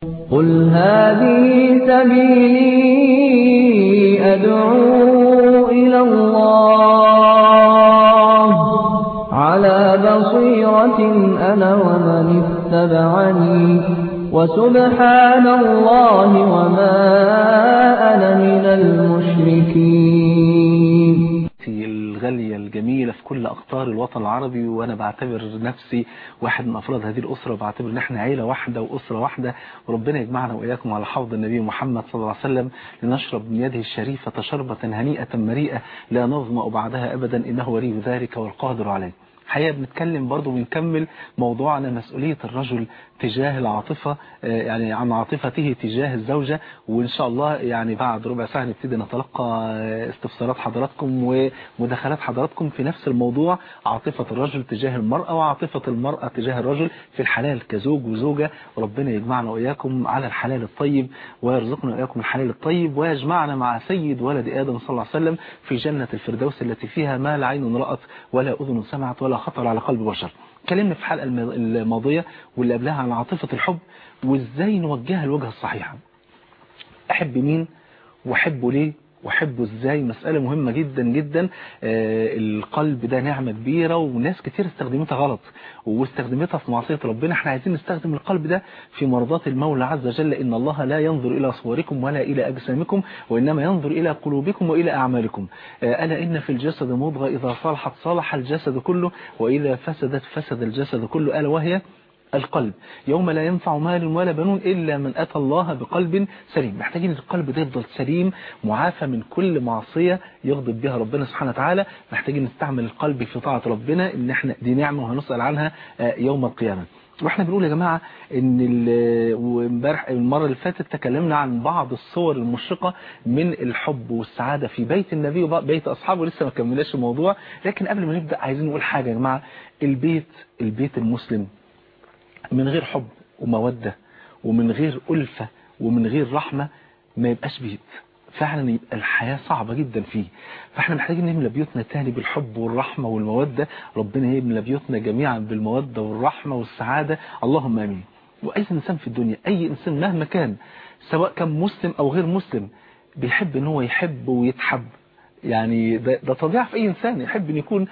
قل هذه سبيلي أدعو إلى الله على بصيرة أنا ومن اتبعني وسبحان الله وما أنا من المشركين الغالية الجميلة في كل أقطار الوطن العربي وأنا بعتبر نفسي واحد من أفراد هذه الأسرة وبعتبر إن إحنا عيلة واحدة وأسرة واحدة وربنا يجمعنا وإياكم على حوض النبي محمد صلى الله عليه وسلم لنشرب من يده الشريفة شربة هنيئة مريئة لا نظمأ بعدها أبدا إنه ولي ذلك والقادر عليه حقيقة بنتكلم برضو بنكمل موضوعنا مسؤولية الرجل تجاه العاطفة يعني عن عاطفته تجاه الزوجة وإن شاء الله يعني بعد ربع ساعة نبتدي نتلقى استفسارات حضراتكم ومداخلات حضراتكم في نفس الموضوع عاطفة الرجل تجاه المرأة وعاطفة المرأة تجاه الرجل في الحلال كزوج وزوجة وربنا يجمعنا وإياكم على الحلال الطيب ويرزقنا وإياكم الحلال الطيب ويجمعنا مع سيد ولد آدم صلى الله عليه وسلم في جنة الفردوس التي فيها ما لا عين رأت ولا أذن سمعت ولا خطر على قلب بشر اتكلمنا في الحلقة الماضية واللي قبلها عن عاطفة الحب وازاي نوجهها الوجهة الصحيحة احب مين واحبه ليه واحبه ازاي مسألة مهمة جدا جدا آه القلب ده نعمة كبيرة وناس كتير استخدمتها غلط واستخدمتها في معصية ربنا احنا عايزين نستخدم القلب ده في مرضات المولى عز وجل ان الله لا ينظر الى صوركم ولا الى اجسامكم وانما ينظر الى قلوبكم والى اعمالكم آه الا ان في الجسد مضغة اذا صلحت صلح الجسد كله واذا فسدت فسد الجسد كله الا وهي القلب يوم لا ينفع مال ولا بنون إلا من أتى الله بقلب سليم محتاجين القلب ده يفضل سليم معافى من كل معصية يغضب بها ربنا سبحانه وتعالى محتاجين نستعمل القلب في طاعة ربنا إن احنا دي نعمة وهنسأل عنها يوم القيامة واحنا بنقول يا جماعة ان وامبارح المرة اللي فاتت تكلمنا عن بعض الصور المشرقة من الحب والسعادة في بيت النبي وبيت اصحابه لسه ما كملناش الموضوع لكن قبل ما نبدأ عايزين نقول حاجة يا جماعة البيت البيت المسلم من غير حب ومودة ومن غير ألفة ومن غير رحمة ما يبقاش بيت فعلا يبقى الحياة صعبة جدا فيه فاحنا محتاجين نملى بيوتنا تاني بالحب والرحمة والمودة ربنا يملى بيوتنا جميعا بالمودة والرحمة والسعادة اللهم امين واي انسان في الدنيا اي انسان مهما كان سواء كان مسلم او غير مسلم بيحب ان هو يحب ويتحب يعني ده, ده طبيعة في أي إنسان يحب أن يكون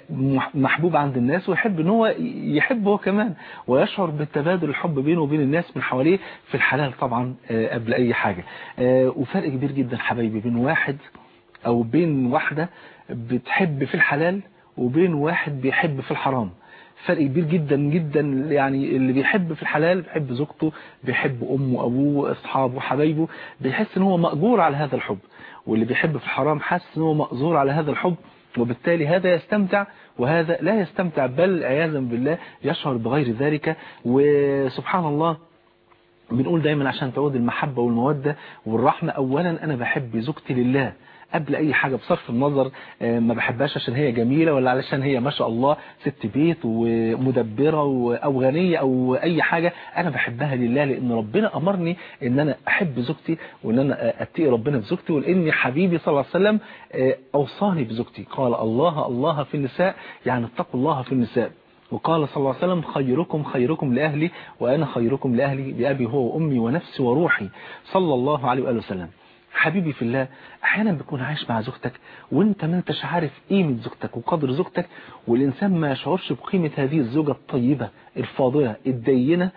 محبوب عند الناس ويحب أن هو يحب هو كمان ويشعر بالتبادل الحب بينه وبين الناس من حواليه في الحلال طبعا قبل أي حاجة وفرق كبير جدا حبايبي بين واحد أو بين واحدة بتحب في الحلال وبين واحد بيحب في الحرام فرق كبير جدا جدا يعني اللي بيحب في الحلال بيحب زوجته بيحب أمه وأبوه أصحابه حبايبه بيحس ان هو مأجور على هذا الحب واللي بيحب في الحرام حاسس ان هو مأجور على هذا الحب وبالتالي هذا يستمتع وهذا لا يستمتع بل عياذا بالله يشعر بغير ذلك وسبحان الله بنقول دايما عشان تعود المحبة والمودة والرحمة أولا أنا بحب زوجتي لله قبل اي حاجة بصرف النظر ما بحبهاش عشان هي جميلة ولا علشان هي ما شاء الله ست بيت ومدبرة او غنية او اي حاجة انا بحبها لله لان ربنا امرني ان انا احب زوجتي وان انا اتقي ربنا بزوجتي ولان حبيبي صلى الله عليه وسلم اوصاني بزوجتي قال الله الله في النساء يعني اتقوا الله في النساء وقال صلى الله عليه وسلم خيركم خيركم لأهلي وأنا خيركم لأهلي بأبي هو وأمي ونفسي وروحي صلى الله عليه وآله وسلم حبيبي في الله احيانا بتكون عايش مع زوجتك وانت ما انتش عارف قيمة زوجتك وقدر زوجتك والانسان ما يشعرش بقيمة هذه الزوجة الطيبة الفاضلة الدينة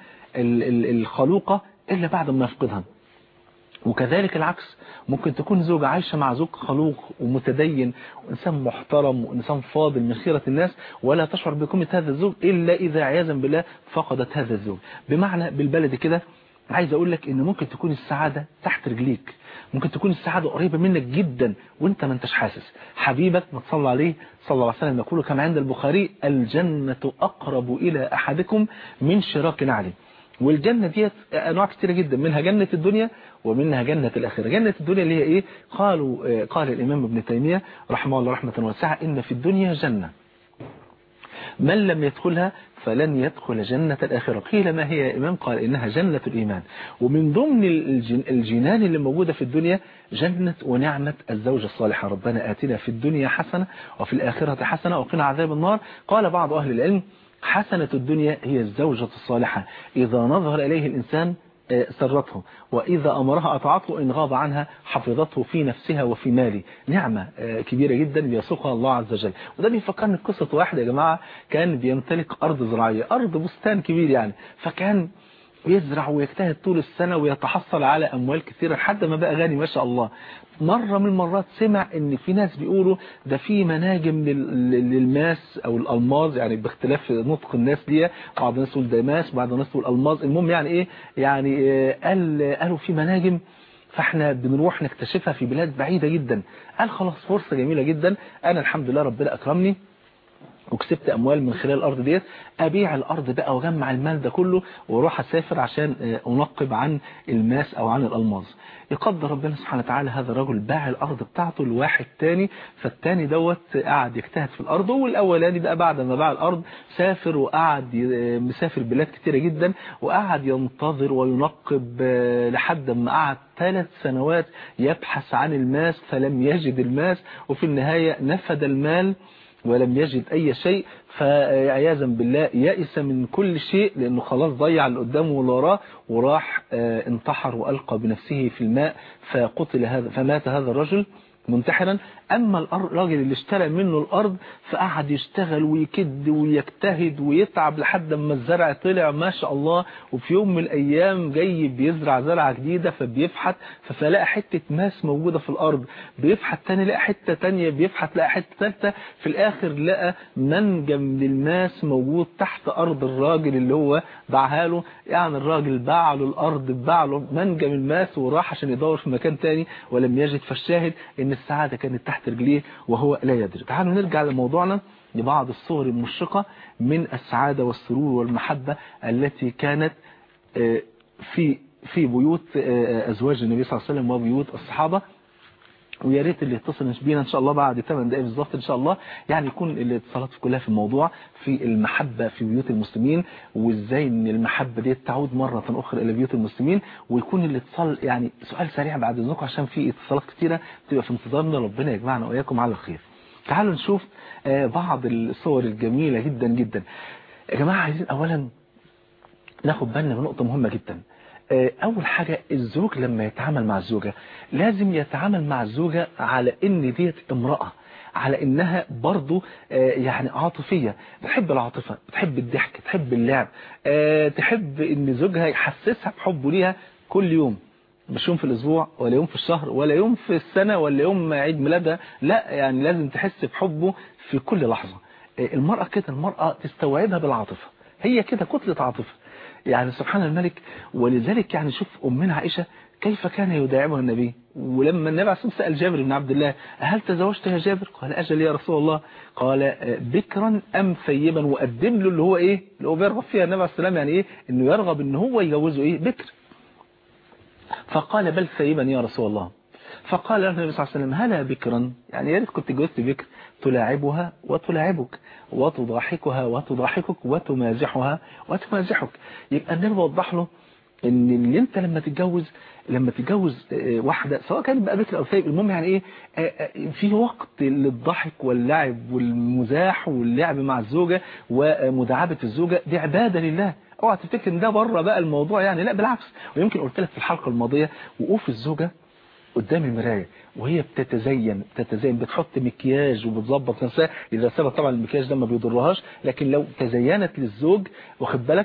الخلوقة الا بعد ما يفقدها وكذلك العكس ممكن تكون زوجة عايشة مع زوج خلوق ومتدين وإنسان محترم وإنسان فاضل من خيرة الناس ولا تشعر بقيمة هذا الزوج إلا إذا عياذا بالله فقدت هذا الزوج بمعنى بالبلد كده عايز أقول لك إن ممكن تكون السعادة تحت رجليك ممكن تكون السعادة قريبة منك جدا وانت ما انتش حاسس حبيبك ما تصلى عليه صلى الله عليه وسلم يقول كما عند البخاري الجنة أقرب إلى أحدكم من شراك نعله والجنة ديت أنواع كثيرة جدا منها جنة الدنيا ومنها جنة الآخرة جنة الدنيا اللي هي إيه قالوا قال الإمام ابن تيمية رحمه الله رحمة واسعة إن في الدنيا جنة من لم يدخلها فلن يدخل جنة الآخرة قيل ما هي يا إمام قال إنها جنة الإيمان ومن ضمن الجنان اللي موجودة في الدنيا جنة ونعمة الزوجة الصالحة ربنا آتنا في الدنيا حسنة وفي الآخرة حسنة وقنا عذاب النار قال بعض أهل العلم حسنة الدنيا هي الزوجة الصالحة إذا نظر إليه الإنسان سرته وإذا أمرها أطاعته إن غاب عنها حفظته في نفسها وفي ماله نعمة كبيرة جدا بيسوقها الله عز وجل وده بيفكرني بقصة واحد يا جماعة كان بيمتلك أرض زراعية أرض بستان كبير يعني فكان يزرع ويجتهد طول السنة ويتحصل على أموال كثيرة لحد ما بقى غني ما شاء الله مرة من المرات سمع ان في ناس بيقولوا ده في مناجم للماس او الالماظ يعني باختلاف نطق الناس دي بعض الناس تقول ده ماس بعض الناس تقول الماظ المهم يعني ايه يعني قال قالوا في مناجم فاحنا بنروح نكتشفها في بلاد بعيدة جدا قال خلاص فرصة جميلة جدا انا الحمد لله ربنا اكرمني وكسبت اموال من خلال الارض ديت ابيع الارض بقى واجمع المال ده كله واروح اسافر عشان انقب عن الماس او عن الالماظ يقدر ربنا سبحانه وتعالى هذا الرجل باع الارض بتاعته لواحد تاني فالتاني دوت قعد يجتهد في الارض والاولاني بقى بعد ما باع الارض سافر وقعد مسافر بلاد كتيره جدا وقعد ينتظر وينقب لحد ما قعد ثلاث سنوات يبحث عن الماس فلم يجد الماس وفي النهايه نفد المال ولم يجد أي شيء فعياذا بالله يأس من كل شيء لأنه خلاص ضيع اللي قدامه واللي وراه وراح انتحر وألقى بنفسه في الماء فقتل هذا فمات هذا الرجل منتحرا أما الراجل اللي اشترى منه الأرض فقعد يشتغل ويكد ويجتهد ويتعب لحد ما الزرع طلع ما شاء الله وفي يوم من الأيام جاي بيزرع زرعة جديدة فبيفحت فلاقى حتة ماس موجودة في الأرض بيفحت تاني لقى حتة تانية بيفحت لقى حتة ثالثة في الآخر لقى منجم للماس موجود تحت أرض الراجل اللي هو باعها له يعني الراجل باع له الأرض باع له منجم الماس وراح عشان يدور في مكان تاني ولم يجد فالشاهد إن السعادة كانت تحت رجليه وهو لا يدري تعالوا نرجع لموضوعنا لبعض الصور المشرقة من السعادة والسرور والمحبة التي كانت في في بيوت أزواج النبي صلى الله عليه وسلم وبيوت الصحابة ويا ريت اللي يتصل بينا ان شاء الله بعد 8 دقائق بالظبط ان شاء الله يعني يكون الاتصالات كلها في الموضوع في المحبة في بيوت المسلمين وازاي ان المحبة دي تعود مرة اخرى الى بيوت المسلمين ويكون الاتصال يعني سؤال سريع بعد اذنكم عشان في اتصالات كتيرة تبقى في انتظارنا ربنا يجمعنا واياكم على الخير تعالوا نشوف بعض الصور الجميلة جدا جدا يا جماعة عايزين اولا ناخد بالنا من نقطة مهمة جدا اول حاجة الزوج لما يتعامل مع الزوجة لازم يتعامل مع الزوجة على ان ديت امرأة على انها برضو يعني عاطفية بتحب العاطفة بتحب الضحك تحب اللعب تحب ان زوجها يحسسها بحبه ليها كل يوم مش يوم في الاسبوع ولا يوم في الشهر ولا يوم في السنة ولا يوم عيد ميلادها لا يعني لازم تحس بحبه في كل لحظة المرأة كده المرأة تستوعبها بالعاطفة هي كده كتلة عاطفة يعني سبحان الملك ولذلك يعني شوف أمنا عائشة كيف كان يداعبها النبي ولما النبي عليه الصلاة سأل جابر بن عبد الله هل تزوجت يا جابر قال أجل يا رسول الله قال بكرا أم ثيبا وقدم له اللي هو إيه اللي هو بيرغب فيها النبي عليه السلام يعني إيه إنه يرغب إن هو يجوزه إيه بكر فقال بل ثيبا يا رسول الله فقال له النبي صلى الله عليه وسلم هلا بكرا يعني يا ريت كنت جوزت بكر تلاعبها وتلاعبك وتضحكها وتضحكك وتمازحها وتمازحك يبقى النبي وضح له ان اللي انت لما تتجوز لما تتجوز واحدة سواء كانت بقى بكر او ثيب المهم يعني ايه في وقت للضحك واللعب والمزاح واللعب مع الزوجة ومداعبة الزوجة دي عبادة لله اوعى تفتكر ان ده بره بقى الموضوع يعني لا بالعكس ويمكن قلت لك في الحلقة الماضية وقوف الزوجة قدام المراية وهي بتتزين بتتزين بتحط مكياج وبتظبط نفسها اذا سبب طبعا المكياج ده ما بيضرهاش لكن لو تزينت للزوج واخد بالك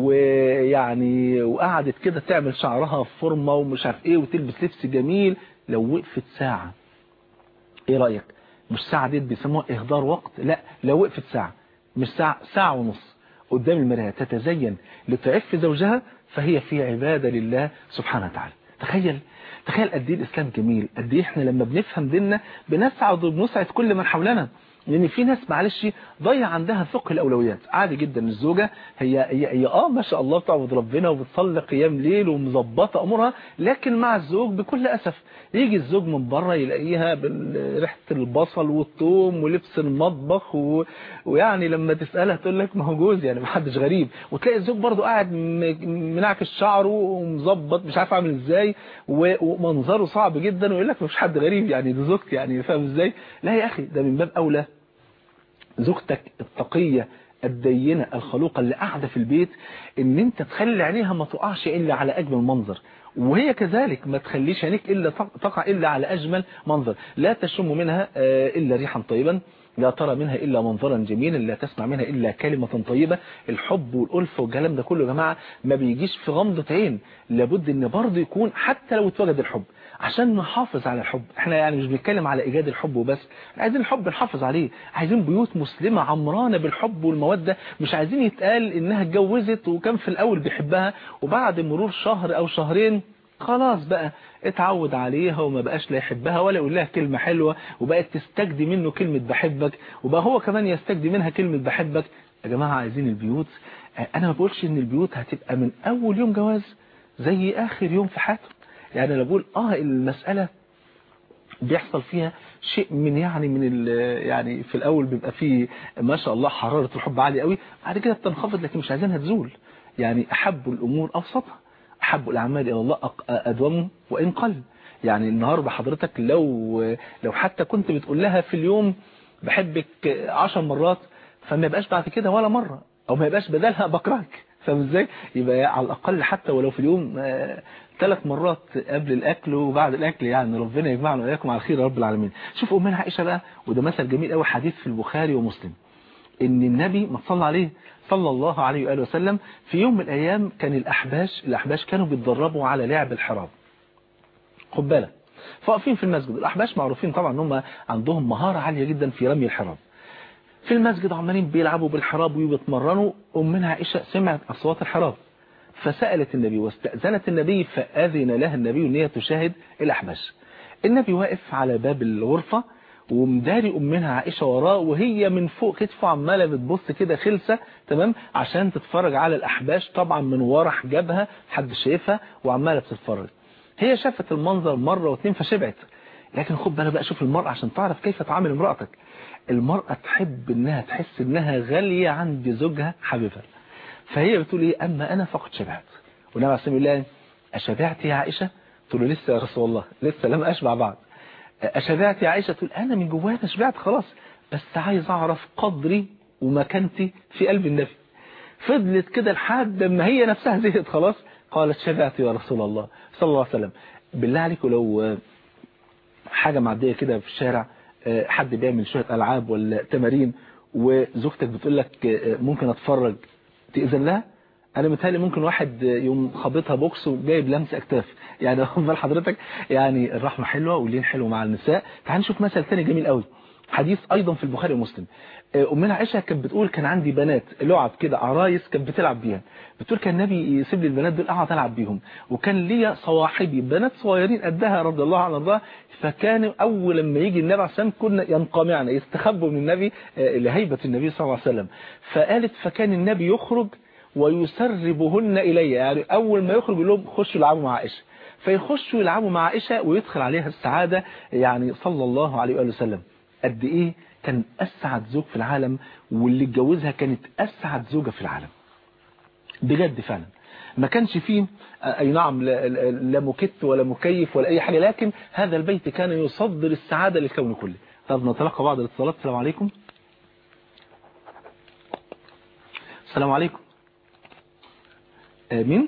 ويعني وقعدت كده تعمل شعرها فورمه ومش عارف ايه وتلبس لبس جميل لو وقفت ساعة ايه رأيك مش ساعة دي بيسموها اهدار وقت لا لو وقفت ساعة مش ساعة ساعة ونص قدام المراية تتزين لتعف زوجها فهي في عبادة لله سبحانه وتعالى تخيل تخيل قد ايه الاسلام جميل قد ايه احنا لما بنفهم ديننا بنسعد وبنسعد كل من حولنا لان في ناس معلش ضيع عندها فقه الاولويات عادي جدا الزوجه هي هي, هي اه ما شاء الله بتعبد ربنا وبتصلي قيام ليل ومظبطه امورها لكن مع الزوج بكل اسف يجي الزوج من بره يلاقيها بريحه البصل والثوم ولبس المطبخ و... ويعني لما تسالها تقول لك ما هو جوز يعني ما حدش غريب وتلاقي الزوج برضه قاعد منعكس شعره ومظبط مش عارف عامل ازاي و... ومنظره صعب جدا ويقول لك مش حد غريب يعني دي زوجتي يعني فاهم ازاي لا يا اخي ده من باب اولى زوجتك التقية الدينة الخلوقة اللي قاعدة في البيت ان انت تخلي عينيها ما تقعش الا على اجمل منظر وهي كذلك ما تخليش عينيك الا تقع الا على اجمل منظر لا تشم منها الا ريحا طيبا لا ترى منها إلا منظرا جميلا لا تسمع منها إلا كلمة طيبة الحب والألفة والكلام ده كله يا جماعة ما بيجيش في غمضة عين لابد ان برضه يكون حتى لو اتوجد الحب عشان نحافظ على الحب احنا يعني مش بنتكلم على ايجاد الحب وبس احنا عايزين الحب نحافظ عليه عايزين بيوت مسلمة عمرانة بالحب والمودة مش عايزين يتقال انها اتجوزت وكان في الاول بيحبها وبعد مرور شهر او شهرين خلاص بقى اتعود عليها وما بقاش لا يحبها ولا يقول لها كلمة حلوة وبقت تستجدي منه كلمة بحبك وبقى هو كمان يستجدي منها كلمة بحبك يا جماعة عايزين البيوت انا ما بقولش ان البيوت هتبقى من اول يوم جواز زي اخر يوم في حياته يعني انا بقول اه المسألة بيحصل فيها شيء من يعني من يعني في الاول بيبقى فيه ما شاء الله حرارة الحب عالية قوي بعد كده بتنخفض لكن مش عايزينها تزول يعني احب الامور اوسطها أحب الأعمال إلى الله أدومه وإن قل يعني النهاردة حضرتك لو لو حتى كنت بتقول لها في اليوم بحبك عشر مرات فما يبقاش بعد كده ولا مرة أو ما يبقاش بدلها بكرهك فاهم ازاي يبقى على الأقل حتى ولو في اليوم ثلاث مرات قبل الأكل وبعد الأكل يعني ربنا يجمعنا وإياكم على خير يا رب العالمين شوف أمنا عائشة بقى وده مثل جميل قوي حديث في البخاري ومسلم ان النبي ما صلى عليه صلى الله عليه وآله وسلم في يوم من الأيام كان الأحباش الأحباش كانوا بيتدربوا على لعب الحراب خد بالك فواقفين في المسجد الأحباش معروفين طبعا هم عندهم مهارة عالية جدا في رمي الحراب في المسجد عمالين بيلعبوا بالحراب وبيتمرنوا أمنا عائشة سمعت أصوات الحراب فسألت النبي واستأذنت النبي فأذن لها النبي ان هي تشاهد الأحباش النبي واقف على باب الغرفة ومداري أمنا عائشة وراه وهي من فوق كتفه عمالة بتبص كده خلسة تمام عشان تتفرج على الأحباش طبعا من ورا حجابها حد شايفها وعمالة بتتفرج هي شافت المنظر مرة واثنين فشبعت لكن خد بالك بقى شوف المرأة عشان تعرف كيف تعامل امرأتك المرأة تحب انها تحس انها غالية عند زوجها حبيبها فهي بتقول ايه اما انا فقد شبعت والنبي عليه الصلاه والسلام اشبعت يا عائشة تقول له لسه يا رسول الله لسه لم اشبع بعد أشبعت يا عائشة تقول أنا من جوايا شبعت خلاص بس عايز أعرف قدري ومكانتي في قلب النبي فضلت كده لحد ما هي نفسها زهقت خلاص قالت شبعت يا رسول الله صلى الله عليه وسلم بالله عليكم لو حاجة معدية كده في الشارع حد بيعمل شوية ألعاب ولا تمارين وزوجتك بتقول لك ممكن أتفرج تأذن لها انا متهيألي ممكن واحد يوم خبطها بوكس وجايب لمس اكتاف يعني بال حضرتك يعني الرحمة حلوة واللين حلو مع النساء تعال نشوف مثل ثاني جميل قوي حديث ايضا في البخاري ومسلم امنا عائشة كانت بتقول كان عندي بنات لعب كده عرايس كانت بتلعب بيها بتقول كان النبي يسيب لي البنات دول اقعد العب بيهم وكان ليا صواحبي بنات صغيرين قدها رضي الله عنها وارضاها فكانوا اول لما يجي النبي عليه الصلاه كنا ينقمعنا يستخبوا من النبي لهيبه النبي صلى الله عليه وسلم فقالت فكان النبي يخرج ويسربهن إلي يعني أول ما يخرج لهم خشوا يلعبوا مع عائشة فيخشوا يلعبوا مع عائشة ويدخل عليها السعادة يعني صلى الله عليه وآله وسلم قد إيه كان أسعد زوج في العالم واللي اتجوزها كانت أسعد زوجة في العالم بجد فعلا ما كانش فيه أي نعم لا مكت ولا مكيف ولا أي حاجة لكن هذا البيت كان يصدر السعادة للكون كله طب نتلقى بعض الاتصالات السلام عليكم السلام عليكم مين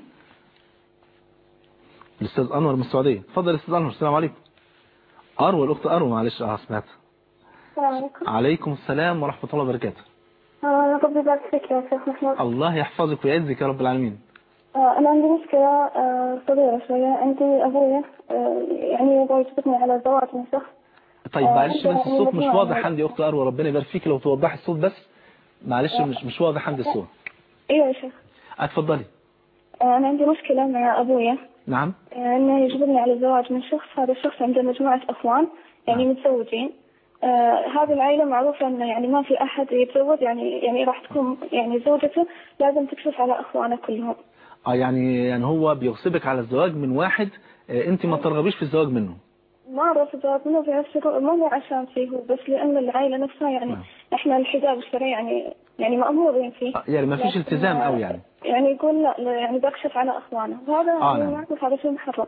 الاستاذ انور من السعوديه اتفضل استاذ انور السلام عليكم اروى الاخت اروى معلش اه سمعت السلام عليكم عليكم السلام ورحمه الله وبركاته آه، ربي يبارك فيك يا شيخ محمود الله يحفظك ويعزك يا رب العالمين آه، أنا عندي مشكلة آه، صغيرة شوية عندي أبويا آه، يعني يبغى يجبرني على الزواج من شخص طيب آه، معلش عندي- بس الصوت عندي مش مجموعة واضح من- عندي يا اخت اروى ربنا يبارك فيك لو توضحي الصوت بس معلش مش مش واضح عندي الصوت أيوة يا شيخ اتفضلي آه، أنا عندي مشكلة مع أبويا نعم آه، إنه يجبرني على الزواج من شخص هذا الشخص عنده مجموعة أخوان يعني متزوجين آه، هذه العائلة معروفة إنه يعني ما في أحد يتزوج يعني يعني راح تكون يعني زوجته لازم تكشف على أخوانه كلهم اه يعني يعني هو بيغصبك على الزواج من واحد آه، انت ما ترغبيش في الزواج منه ما أعرف الزواج منه في نفس الوقت ما هو عشان فيه هو بس لأن العائلة نفسها يعني نعم. إحنا الحجاب الشرعي يعني يعني مأمورين فيه آه، يعني ما فيش لكن، التزام آه، قوي يعني يعني يقول لا لا، يعني بكشف على أخوانه وهذا آه، يعني نعم. معروف هذا شيء محرم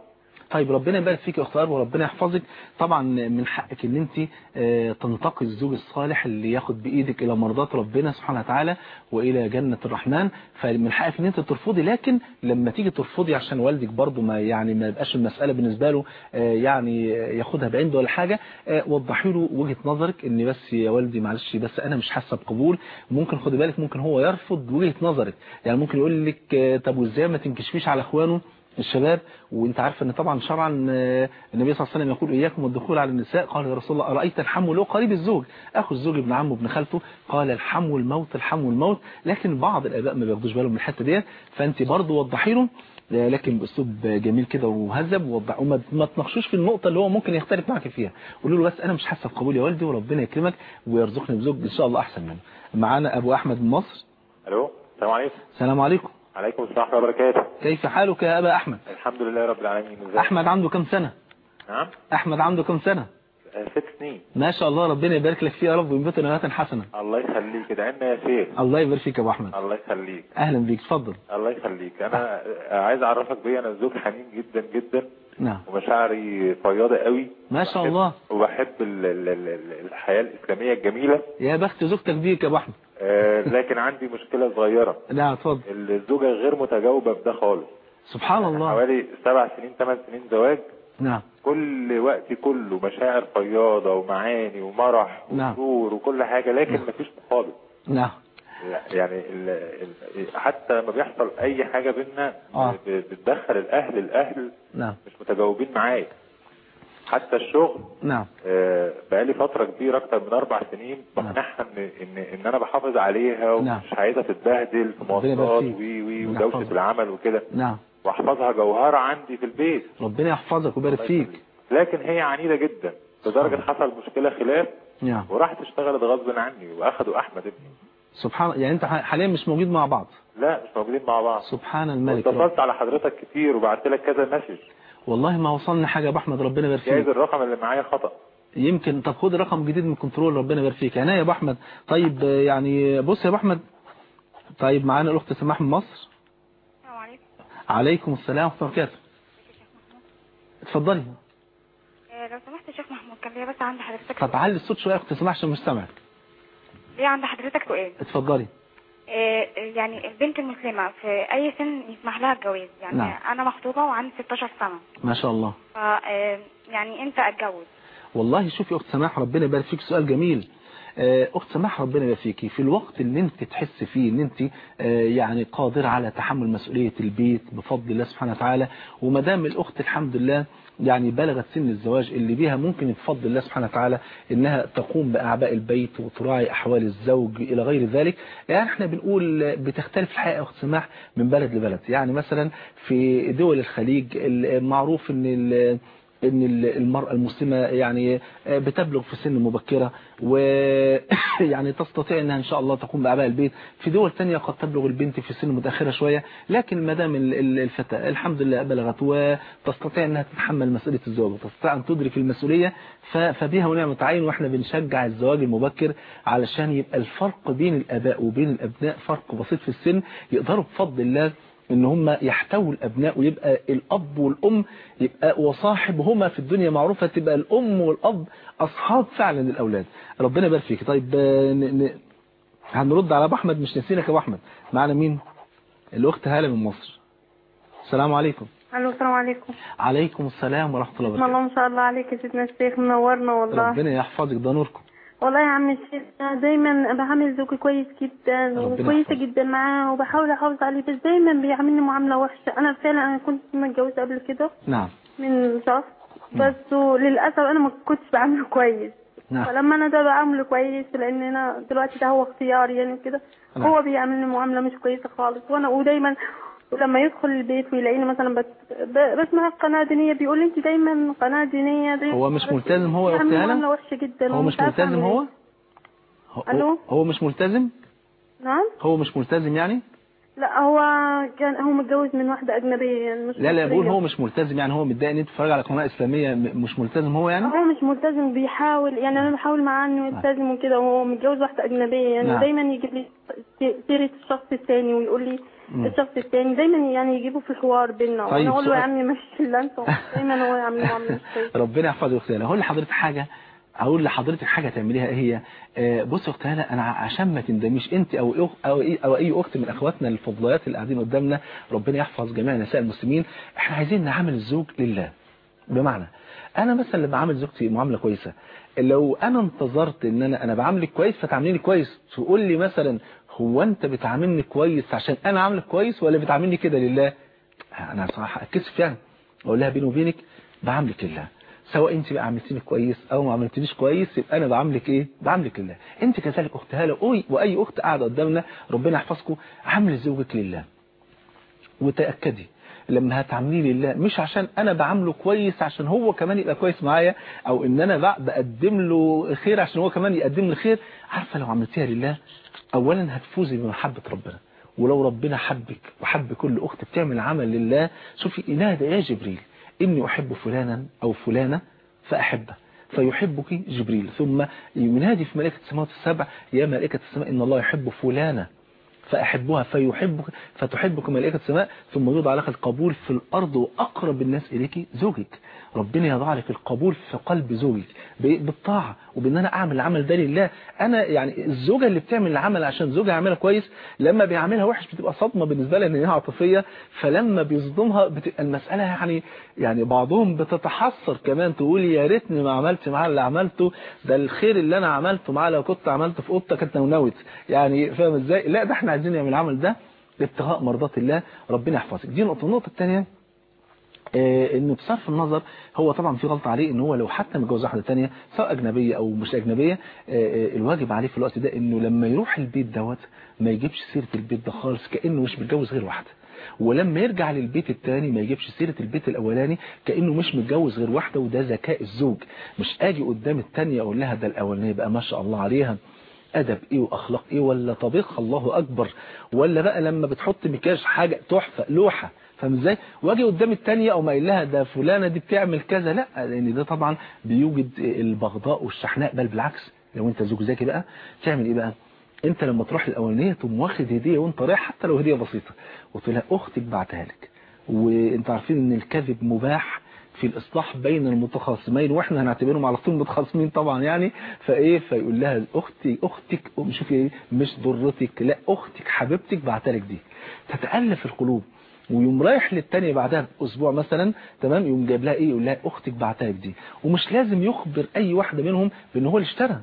طيب ربنا يبارك فيك يا اخت اربع وربنا يحفظك طبعا من حقك ان انت آه، تنتقي الزوج الصالح اللي ياخد بايدك الى مرضات ربنا سبحانه وتعالى والى جنة الرحمن فمن حقك ان انت ترفضي لكن لما تيجي ترفضي عشان والدك برضه ما يعني ما يبقاش المسألة بالنسبة له آه، يعني ياخدها بعند ولا حاجة آه، وضحي له وجهة نظرك ان بس يا والدي معلش بس انا مش حاسه بقبول ممكن خدي بالك ممكن هو يرفض وجهة نظرك يعني ممكن يقول لك آه، طب وازاي ما تنكشفيش على اخوانه الشباب وانت عارف ان طبعا شرعا آه، النبي صلى الله عليه وسلم يقول اياكم والدخول على النساء قال يا رسول الله ارايت الحم له قريب الزوج اخو الزوج ابن عمه ابن خالته قال الحم الموت الحم الموت لكن بعض الاباء ما بياخدوش بالهم من الحته ديت فانت برضه وضحي له آه، لكن باسلوب جميل كده ومهذب ووضح وما ما تناقشوش في النقطه اللي هو ممكن يختلف معك فيها قولوا له بس انا مش حاسه بقبول يا والدي وربنا يكرمك ويرزقني بزوج ان شاء الله احسن منه معانا ابو احمد من مصر الو السلام عليكم السلام عليكم عليكم السلام ورحمه الله وبركاته كيف حالك يا ابا احمد الحمد لله رب العالمين ازيك احمد عنده كم سنه نعم احمد عنده كم سنه آه، ست سنين ما شاء الله ربنا يبارك لك فيه يا رب وينبت نباتا حسنه الله يخليك ادعي لنا يا شيخ الله يبارك فيك يا ابو احمد الله يخليك اهلا بيك اتفضل الله يخليك انا آه، عايز اعرفك بيا انا زوج حنين جدا جدا نعم ومشاعري فياضه قوي ما شاء وبحب- الله. وبحب ال- ال- ال- الحياه الاسلاميه الجميله يا بخت زوجتك بيك يا ابو احمد آه، لكن عندي مشكله صغيره لا اتفضل الزوجه غير متجاوبه في ده خالص سبحان الله حوالي سبع سنين ثمان سنين زواج نعم كل وقتي كله مشاعر فياضة ومعاني ومرح نعم. وسرور وكل حاجة لكن مفيش مقابل نعم لا، يعني ال ال حتى لما بيحصل أي حاجة بينا آه. ب- بتدخل الأهل الأهل نعم مش متجاوبين معايا حتى الشغل نعم آه، بقالي فترة كبيرة أكتر من أربع سنين بقنعها إن إن إن أنا بحافظ عليها نعم. ومش عايزة تتبهدل في ربنا يبارك مواصلات فيك. وي وي ربنا ودوشة يحفظك. العمل وكده نعم وأحفظها جوهرة عندي في البيت ربنا يحفظك ويبارك فيك لكن هي عنيدة جدا لدرجة حصل مشكلة خلاف نعم وراحت اشتغلت غصب عني واخدوا احمد ابني سبحان يعني انت حاليا مش موجود مع بعض لا مش موجودين مع بعض سبحان الملك رب. اتصلت على حضرتك كتير وبعت لك كذا مسج والله ما وصلنا حاجه يا ابو احمد ربنا يبارك جايز فيك الرقم اللي معايا خطأ يمكن طب خد رقم جديد من كنترول ربنا يبارك فيك هنا يا ابو احمد طيب آه، يعني بص يا ابو احمد طيب معانا الاخت سماح من مصر السلام عليكم عليكم السلام ورحمه الله وبركاته اتفضلي آه، لو سمحت يا شيخ محمود كان ليا بس عند حضرتك طب علي الصوت شويه يا اخت سماح عشان مش سامعك ليا عند حضرتك سؤال اتفضلي آه، يعني البنت المسلمة في أي سن يسمح لها الجواز يعني نعم. أنا مخطوبة وعندي 16 سنة ما شاء الله ف آه، يعني إمتى أتجوز والله شوفي يا اخت سماح ربنا يبارك فيك سؤال جميل آه، اخت سماح ربنا يبارك فيكي في الوقت اللي انت تحس فيه ان انت آه، يعني قادره على تحمل مسؤوليه البيت بفضل الله سبحانه وتعالى وما دام الاخت الحمد لله يعني بلغت سن الزواج اللي بيها ممكن بفضل الله سبحانه وتعالى انها تقوم باعباء البيت وتراعي احوال الزوج الى غير ذلك يعني احنا بنقول بتختلف الحقيقه يا اخت سماح من بلد لبلد يعني مثلا في دول الخليج المعروف ان ال- ان ال- المرأة المسلمة يعني بتبلغ في سن مبكرة ويعني تستطيع انها ان شاء الله تقوم بأعباء البيت في دول تانية قد تبلغ البنت في سن متأخرة شوية لكن ما دام ال- ال- الفتاة الحمد لله بلغت وتستطيع انها تتحمل مسؤولية الزواج وتستطيع ان تدرك المسؤولية ف- فبها ونعمة عين واحنا بنشجع الزواج المبكر علشان يبقى الفرق بين الاباء وبين الابناء فرق بسيط في السن يقدروا بفضل الله ان هم يحتووا الابناء ويبقى الاب والام يبقى وصاحب هما في الدنيا معروفة تبقى الام والاب اصحاب فعلا للاولاد ربنا يبارك فيك طيب آه، ن- ن- هنرد على ابو احمد مش نسينك يا ابو احمد معانا مين الاخت هاله من مصر السلام عليكم الو السلام عليكم عليكم السلام ورحمه الله بسم الله وبركاته ما شاء الله عليك يا سيدنا الشيخ منورنا والله ربنا يحفظك ده نوركم والله يا عم الشيخ أنا دايما بعامل زوجي كويس جدا ربنا وكويسه يحفظك. جدا معاه وبحاول احافظ عليه بس دايما بيعاملني معامله وحشه انا فعلا انا كنت متجوزه قبل كده نعم من شخص نعم. بس للاسف انا ما كنتش بعامله كويس نعم فلما انا ده بعامله كويس لان انا دلوقتي ده هو اختياري يعني كده نعم. هو بيعاملني معامله مش كويسه خالص وانا ودايما ولما يدخل البيت ويلاقيني مثلا بس ب- بسمع قناه دينيه بيقول لي انت دايما قناه دينيه دايما هو مش ملتزم هو يا بيعاملني اخت معامله هاله وحشه جدا هو ومش مش عارفة ملتزم أعمل هو إيه. هو- ألو؟ هو مش ملتزم نعم هو مش ملتزم يعني لا هو كان هو متجوز من واحدة أجنبية يعني مش لا لا بقول مصرية. هو مش ملتزم يعني هو متضايق ان انت تتفرج على قناه اسلاميه م- مش ملتزم هو يعني هو مش ملتزم بيحاول يعني أنا بحاول معاه إنه يلتزم وكده وهو متجوز واحدة أجنبية يعني نعم. دايما يجيب لي سيرة الشخص الثاني ويقول لي مم. الشخص الثاني دايما يعني يجيبه في الحوار بينا طيب، وأنا أقول له يا سؤال. عمي مش إلا أنت دايما هو يعمل معاملة مش كويسة. ربنا يحفظك يا اختي هلا هقول لحضرتك حاجه هقول لحضرتك حاجه تعمليها ايه هي آه، بصي يا اختي هلا انا عشان ما تندميش انت او أخ- او اي او اي اخت من اخواتنا الفضليات اللي قاعدين قدامنا ربنا يحفظ جميع نساء المسلمين احنا عايزين نعامل الزوج لله بمعنى انا مثلا لما عامل زوجتي معامله كويسه لو انا انتظرت ان انا انا بعاملك كويس فتعامليني كويس تقول لي مثلا هو انت بتعاملني كويس عشان انا عاملك كويس ولا بتعاملني كده لله انا صراحه اتكسف يعني اقول لها بيني وبينك بعاملك لله سواء انت بقى عملتيني كويس او ما عملتنيش كويس يبقى انا بعاملك ايه بعاملك لله انت كذلك اخت هاله أوي واي اخت قاعده قدامنا ربنا يحفظكم عامل زوجك لله وتأكدي لما هتعامليه لله مش عشان انا بعامله كويس عشان هو كمان يبقى كويس معايا او ان انا بق- بقدم له خير عشان هو كمان يقدم لي خير عارفه لو عملتيها لله اولا هتفوزي بمحبه ربنا ولو ربنا حبك وحب كل اخت بتعمل عمل لله شوفي نادى يا جبريل اني احب فلانا او فلانه فاحبه فيحبك جبريل ثم ينادي في ملائكه السماوات السبع يا ملائكه السماء ان الله يحب فلانه فأحبها فيحبك فتحبك ملائكة السماء ثم يوضع لك القبول في الأرض وأقرب الناس إليك زوجك ربنا يضع لك القبول في قلب زوجك ب- بالطاعة وبأن أنا أعمل العمل ده لله أنا يعني الزوجة اللي بتعمل العمل عشان زوجها يعملها كويس لما بيعملها وحش بتبقى صدمة بالنسبة لها إن هي عاطفية فلما بيصدمها بتبقى المسألة يعني يعني بعضهم بتتحسر كمان تقول يا ريتني ما عملت معاه اللي عملته ده الخير اللي أنا عملته معاه لو كنت عملته في أوضتك كانت نونوت يعني فاهم إزاي لا ده احنا عايزين نعمل العمل ده ابتغاء مرضات الله ربنا يحفظك دي نقطة النقطة الثانية آه، انه بصرف النظر هو طبعا في غلطة عليه ان هو لو حتى متجوز واحدة تانية سواء اجنبية او مش اجنبية آه، آه، الواجب عليه في الوقت ده انه لما يروح البيت دوت ما يجيبش سيرة البيت ده خالص كأنه مش متجوز غير واحدة ولما يرجع للبيت التاني ما يجيبش سيرة البيت الاولاني كأنه مش متجوز غير واحدة وده ذكاء الزوج مش اجي قدام التانية اقول لها ده الاولانية بقى ما شاء الله عليها ادب ايه واخلاق ايه ولا طبيخ الله اكبر ولا بقى لما بتحط مكياج حاجه تحفه لوحه فاهم ازاي واجي قدام التانية او ما قايل لها ده فلانه دي بتعمل كذا لا لان ده طبعا بيوجد البغضاء والشحناء بل بالعكس لو انت زوج ذكي بقى تعمل ايه بقى انت لما تروح الاولانيه تقوم واخد هديه وانت رايح حتى لو هديه بسيطه وتقول لها اختك بعتها لك وانت عارفين ان الكذب مباح في الإصلاح بين المتخاصمين وإحنا هنعتبرهم على طول متخاصمين طبعا يعني فإيه فيقول لها أختي أختك شوفي إيه مش ضرتك لا أختك حبيبتك بعتلك دي تتألف القلوب ويوم رايح للتانية بعدها بأسبوع مثلا تمام يوم جايب لها إيه يقول لها أختك بعتلك دي ومش لازم يخبر أي واحدة منهم بأن هو اللي اشترى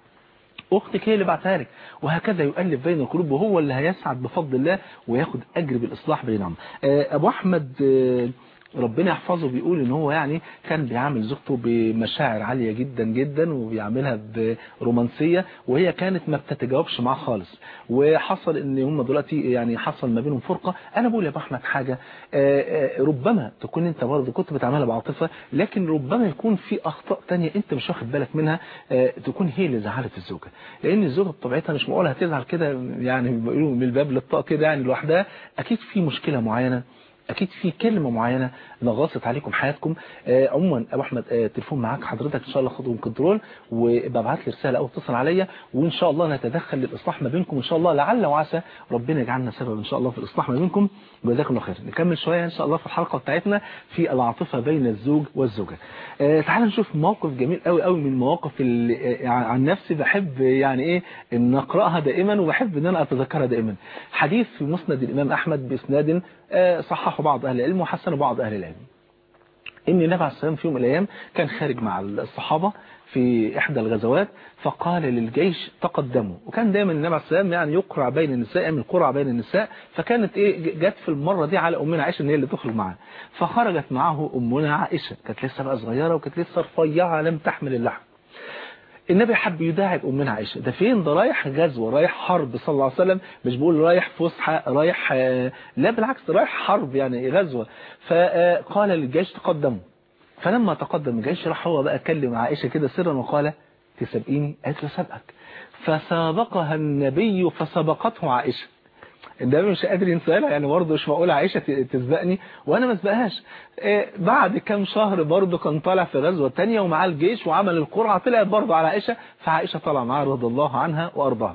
اختك هي اللي بعتها لك وهكذا يؤلف بين القلوب وهو اللي هيسعد بفضل الله وياخد اجر بالاصلاح بينهم آه، ابو احمد آه، ربنا يحفظه بيقول ان هو يعني كان بيعامل زوجته بمشاعر عالية جدا جدا وبيعملها برومانسية وهي كانت ما بتتجاوبش معاه خالص وحصل ان هم دلوقتي يعني حصل ما بينهم فرقة انا بقول يا ابو احمد حاجة آه، آه، ربما تكون انت برضه كنت بتعملها بعاطفة لكن ربما يكون في اخطاء تانية انت مش واخد بالك منها آه، تكون هي اللي زعلت الزوجة لان الزوجة بطبيعتها مش معقولة هتزعل كده يعني بيقولوا من الباب للطاق كده يعني لوحدها اكيد في مشكلة معينة اكيد في كلمه معينه نغصت عليكم حياتكم آه عموما ابو احمد آه تليفون معاك حضرتك ان شاء الله خدهم كنترول وابعت لي رساله او اتصل عليا وان شاء الله نتدخل للاصلاح ما بينكم ان شاء الله لعل وعسى ربنا يجعلنا سبب ان شاء الله في الاصلاح ما بينكم جزاكم الله خير نكمل شويه ان شاء الله في الحلقه بتاعتنا في العاطفه بين الزوج والزوجه آه تعال نشوف موقف جميل قوي قوي من المواقف اللي آه عن نفسي بحب يعني ايه ان اقراها دائما وبحب ان انا اتذكرها دائما حديث في مسند الامام احمد باسناد آه صححه بعض اهل العلم وحسنه بعض اهل العلم ان النبي عليه السلام في يوم من الايام كان خارج مع الصحابه في احدى الغزوات فقال للجيش تقدموا وكان دايما النبي عليه السلام يعني يقرع بين النساء يعمل قرعه بين النساء فكانت ايه جت في المره دي على امنا عائشه ان هي اللي تخرج معاه فخرجت معه امنا عائشه كانت لسه بقى صغيره وكانت لسه رفيعه لم تحمل اللحم النبي حب يداعب امنا عائشه ده فين ده رايح غزوه رايح حرب صلى الله عليه وسلم مش بيقول رايح فسحه رايح لا بالعكس رايح حرب يعني غزوه فقال للجيش تقدموا فلما تقدم الجيش راح هو بقى كلم عائشه كده سرا وقال تسابقيني قالت له سابقك فسابقها النبي فسبقته عائشه النبي مش قادر ينساها يعني برضه مش معقول عائشة تسبقني وانا ما اسبقهاش بعد كام شهر برضه كان طالع في غزوة تانية ومعاه الجيش وعمل القرعة طلعت برضه على عائشة فعائشة طلع معاه رضي الله عنها وارضاها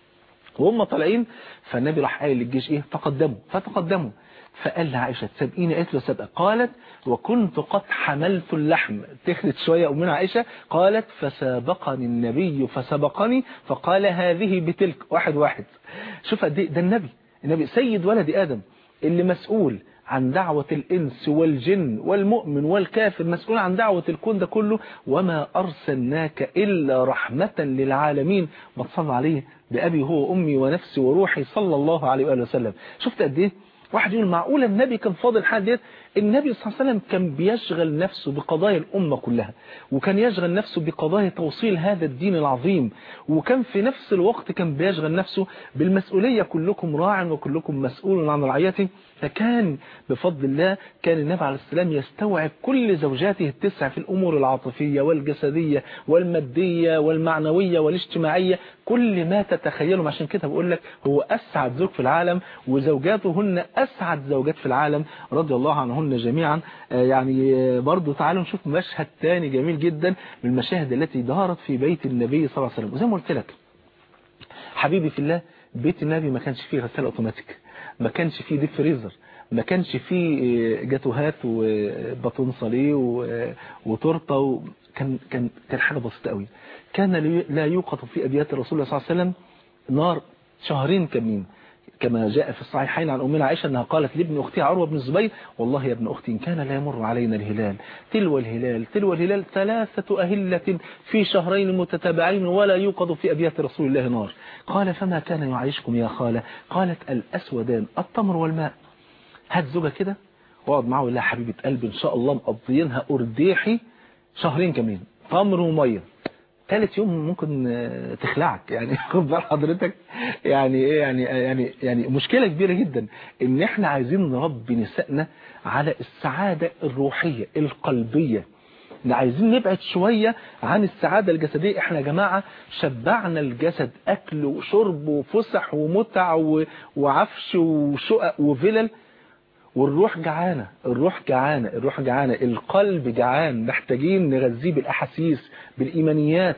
وهم طالعين فالنبي راح قايل للجيش ايه تقدموا فتقدموا فقال لعائشة تسابقيني قالت له سابقة قالت وكنت قد حملت اللحم تخلت شوية أمنا عائشة قالت فسابقني النبي فسبقني فقال هذه بتلك واحد واحد شوف قد ايه ده النبي النبي سيد ولد آدم اللي مسؤول عن دعوة الإنس والجن والمؤمن والكافر مسؤول عن دعوة الكون ده كله وما أرسلناك إلا رحمة للعالمين ما تصلى عليه بأبي هو أمي ونفسي وروحي صلى الله عليه وآله وسلم شفت قد ايه واحد يقول معقولة النبي كان فاضل حال ديت النبي صلى الله عليه وسلم كان بيشغل نفسه بقضايا الأمة كلها وكان يشغل نفسه بقضايا توصيل هذا الدين العظيم وكان في نفس الوقت كان بيشغل نفسه بالمسؤولية كلكم راع وكلكم مسؤول عن رعيته فكان بفضل الله كان النبي عليه السلام يستوعب كل زوجاته التسع في الأمور العاطفية والجسدية والمادية والمعنوية والاجتماعية كل ما تتخيلهم عشان كده بقول لك هو أسعد زوج في العالم وزوجاته هن أسعد زوجات في العالم رضي الله عنهن جميعا يعني برضو تعالوا نشوف مشهد تاني جميل جدا من المشاهد التي دارت في بيت النبي صلى الله عليه وسلم وزي ما قلت لك حبيبي في الله بيت النبي ما كانش فيه غسالة اوتوماتيك ما كانش فيه ديب فريزر ما كانش فيه جاتوهات وباتون صاليه وتورته كان كان كان حاجه بسيطه قوي كان لا يوقد في ابيات الرسول صلى الله عليه وسلم نار شهرين كاملين كما جاء في الصحيحين عن أمنا عائشة أنها قالت لابن أختها عروة بن الزبير والله يا ابن أختي إن كان لا يمر علينا الهلال تلو الهلال تلو الهلال ثلاثة أهلة في شهرين متتابعين ولا يوقد في أبيات رسول الله نار قال فما كان يعيشكم يا خالة قالت الأسودان التمر والماء هات زوجة كده واقعد معه ولا حبيبة قلبي إن شاء الله مقضيينها أرديحي شهرين كمان تمر ومية ثالث يوم ممكن تخلعك يعني خد بال حضرتك يعني ايه يعني يعني يعني مشكله كبيره جدا ان احنا عايزين نربي نسائنا على السعاده الروحيه القلبيه عايزين نبعد شوية عن السعادة الجسدية احنا يا جماعة شبعنا الجسد اكل وشرب وفسح ومتع وعفش وشقق وفلل والروح جعانة الروح جعانة الروح جعانة القلب جعان محتاجين نغذيه بالأحاسيس بالإيمانيات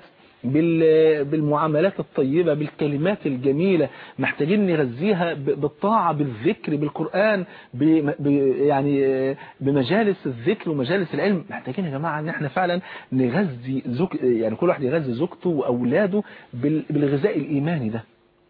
بالمعاملات الطيبة بالكلمات الجميلة محتاجين نغذيها بالطاعة بالذكر بالقرآن يعني بمجالس الذكر ومجالس العلم محتاجين يا جماعة ان احنا فعلا نغذي زوج يعني كل واحد يغذي زوجته وأولاده بالغذاء الإيماني ده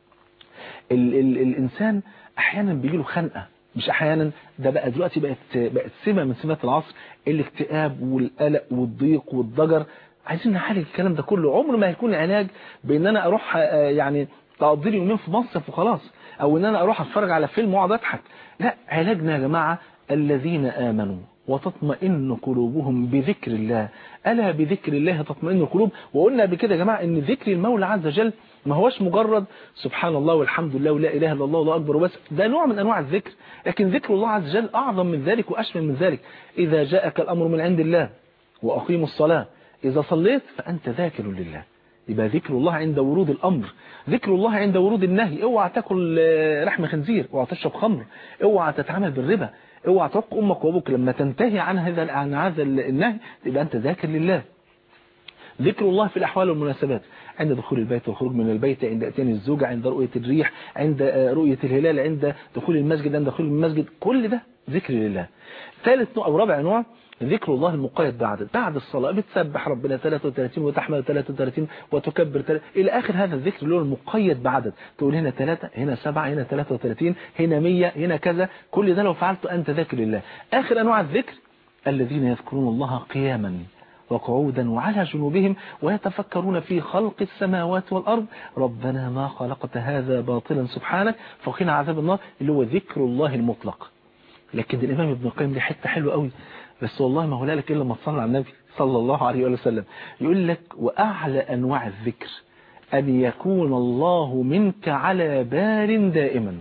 ال ال الإنسان أحيانا بيجيله خنقة مش احيانا ده بقى دلوقتي بقت بقت سمه من سمات العصر الاكتئاب والقلق والضيق والضجر عايزين نعالج الكلام ده كله عمر ما هيكون علاج بان انا اروح يعني اقضي لي يومين في مصيف وخلاص او ان انا اروح اتفرج على فيلم واقعد اضحك لا علاجنا يا جماعه الذين امنوا وتطمئن قلوبهم بذكر الله ألا بذكر الله تطمئن القلوب وقلنا بكده يا جماعة ان ذكر المولى عز وجل ما هوش مجرد سبحان الله والحمد لله ولا إله إلا الله والله أكبر وبس ده نوع من أنواع الذكر لكن ذكر الله عز وجل أعظم من ذلك وأشمل من ذلك إذا جاءك الأمر من عند الله وأقيموا الصلاة إذا صليت فأنت ذاكر لله يبقى ذكر الله عند ورود الأمر ذكر الله عند ورود النهي اوعى تاكل لحم خنزير اوعى تشرب خمر اوعى تتعامل بالربا اوعى تعق امك وابوك لما تنتهي عن هذا عن هذا النهي تبقى انت ذاكر لله ذكر الله في الأحوال والمناسبات عند دخول البيت والخروج من البيت عند اتيان الزوجة عند رؤية الريح عند رؤية الهلال عند دخول المسجد عند دخول المسجد كل ده ذكر لله ثالث نوع أو رابع نوع ذكر الله المقيد بعد بعد الصلاة بتسبح ربنا 33 وتحمل 33 وتكبر 3 إلى آخر هذا الذكر اللي هو المقيد بعدد تقول هنا 3 هنا 7 هنا 33 هنا 100 هنا كذا كل ده لو فعلته أنت ذاكر لله آخر أنواع الذكر الذين يذكرون الله قياما وقعودا وعلى جنوبهم ويتفكرون في خلق السماوات والأرض ربنا ما خلقت هذا باطلا سبحانك فقنا عذاب النار اللي هو ذكر الله المطلق لكن الإمام ابن القيم دي حتة حلوة قوي بس والله ما هو لك إلا ما تصلي على النبي صلى الله عليه وسلم يقول لك وأعلى أنواع الذكر أن يكون الله منك على بال دائما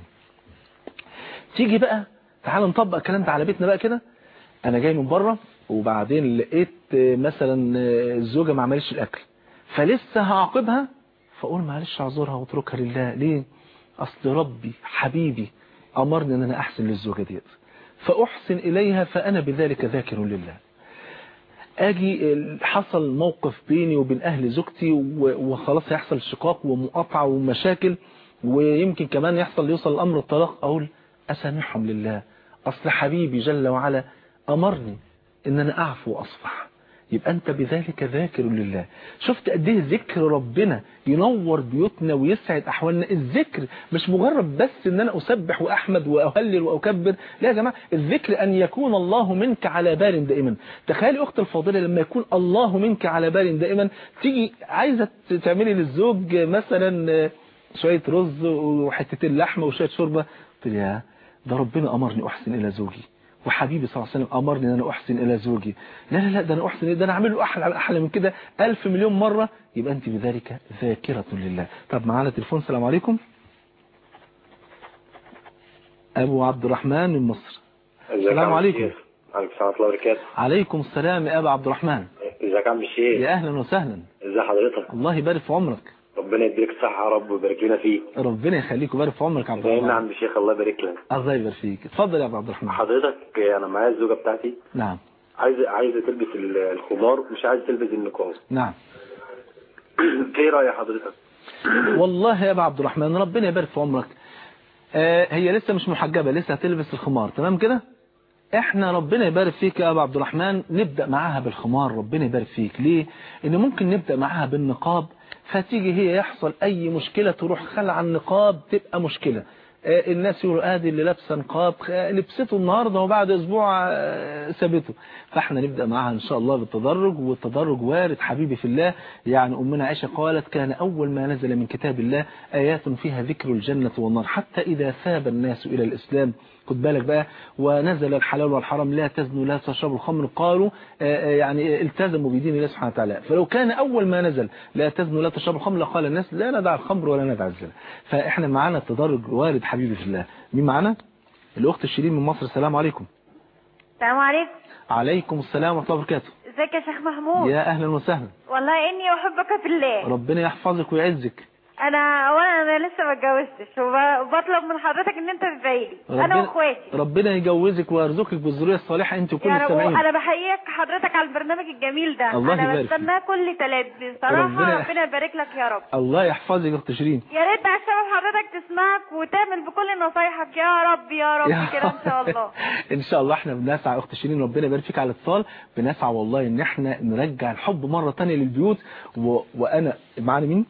تيجي بقى تعال نطبق الكلام ده على بيتنا بقى كده أنا جاي من بره وبعدين لقيت مثلا الزوجة ما عملتش الأكل فلسه هعاقبها فأقول معلش اعذرها واتركها لله ليه اصل ربي حبيبي امرني ان انا احسن للزوجه ديت فاحسن اليها فانا بذلك ذاكر لله اجي حصل موقف بيني وبين اهل زوجتي وخلاص هيحصل شقاق ومقاطعه ومشاكل ويمكن كمان يحصل يوصل الامر الطلاق اقول اسامحهم لله اصل حبيبي جل وعلا امرني ان انا اعفو واصفح يبقى انت بذلك ذاكر لله شفت قد ايه ذكر ربنا ينور بيوتنا ويسعد احوالنا الذكر مش مجرد بس ان انا اسبح واحمد واهلل واكبر لا يا جماعه الذكر ان يكون الله منك على بال دائما تخيلي اخت الفاضله لما يكون الله منك على بال دائما تيجي عايزه تعملي للزوج مثلا شويه رز وحتتين لحمه وشويه شوربه قلت يا ده ربنا امرني احسن الى زوجي وحبيبي صلى الله عليه وسلم امرني ان انا احسن الى زوجي لا لا لا ده انا احسن ده انا اعمل له احلى احلى من كده ألف مليون مره يبقى انت بذلك ذاكره لله طب معانا تليفون السلام عليكم ابو عبد الرحمن من مصر السلام عليكم عليكم السلام ورحمه الله وبركاته عليكم السلام يا ابا عبد الرحمن ازيك يا عم الشيخ يا اهلا وسهلا ازي حضرتك الله يبارك في عمرك ربنا يديك الصحه يا رب ويبارك لنا فيك ربنا يخليك ويبارك في عمرك يا عبد دايما يا الرحمن عم الشيخ الله يبارك لك الله يبارك فيك اتفضل يا ابو عبد الرحمن حضرتك انا معايا الزوجه بتاعتي نعم عايزه عايزه تلبس ال- الخمار مش عايزه تلبس النقاب نعم ايه راي حضرتك والله يا ابو عبد الرحمن ربنا يبارك في عمرك آه هي لسه مش محجبه لسه هتلبس الخمار تمام كده احنا ربنا يبارك فيك يا ابو عبد الرحمن نبدا معاها بالخمار ربنا يبارك فيك ليه ان ممكن نبدا معاها بالنقاب فتيجي هي يحصل اي مشكله تروح خلع النقاب تبقى مشكله آه، الناس يقولوا ادي اللي لابسه نقاب آه، لبسته النهارده وبعد اسبوع آه، سابته فاحنا نبدا معاها ان شاء الله بالتدرج والتدرج وارد حبيبي في الله يعني امنا عائشه قالت كان اول ما نزل من كتاب الله ايات فيها ذكر الجنه والنار حتى اذا ثاب الناس الى الاسلام خد بالك بقى ونزل الحلال والحرام لا تزنوا لا تشربوا الخمر قالوا آه، آه، يعني التزموا بدين الله سبحانه وتعالى فلو كان اول ما نزل لا تزنوا لا تشربوا الخمر لقال الناس لا ندع الخمر ولا ندع الزنا فاحنا معانا التدرج وارد حبيبي في الله مين معانا الاخت شيرين من مصر السلام عليكم السلام عليكم عليكم السلام ورحمه الله وبركاته ازيك يا شيخ محمود يا اهلا وسهلا والله اني احبك في الله ربنا يحفظك ويعزك انا اولا انا لسه ما اتجوزتش وب- وبطلب من حضرتك ان انت تدعي لي انا واخواتي ربنا يجوزك ويرزقك بالذريه الصالحه انت وكل يا رب السامعين انا بحييك حضرتك على البرنامج الجميل ده الله انا يبارك بستناه كل تلات بصراحه ربنا- ربنا يبارك لك يا رب الله يحفظك يا اخت شيرين يا ريت عشان حضرتك تسمعك وتعمل بكل نصايحك يا رب يا رب يا- كده ان شاء الله ان شاء الله احنا بنسعى يا اخت شيرين ربنا يبارك فيك على الاتصال بنسعى والله ان احنا نرجع الحب مره ثانيه للبيوت و... وانا معانا مين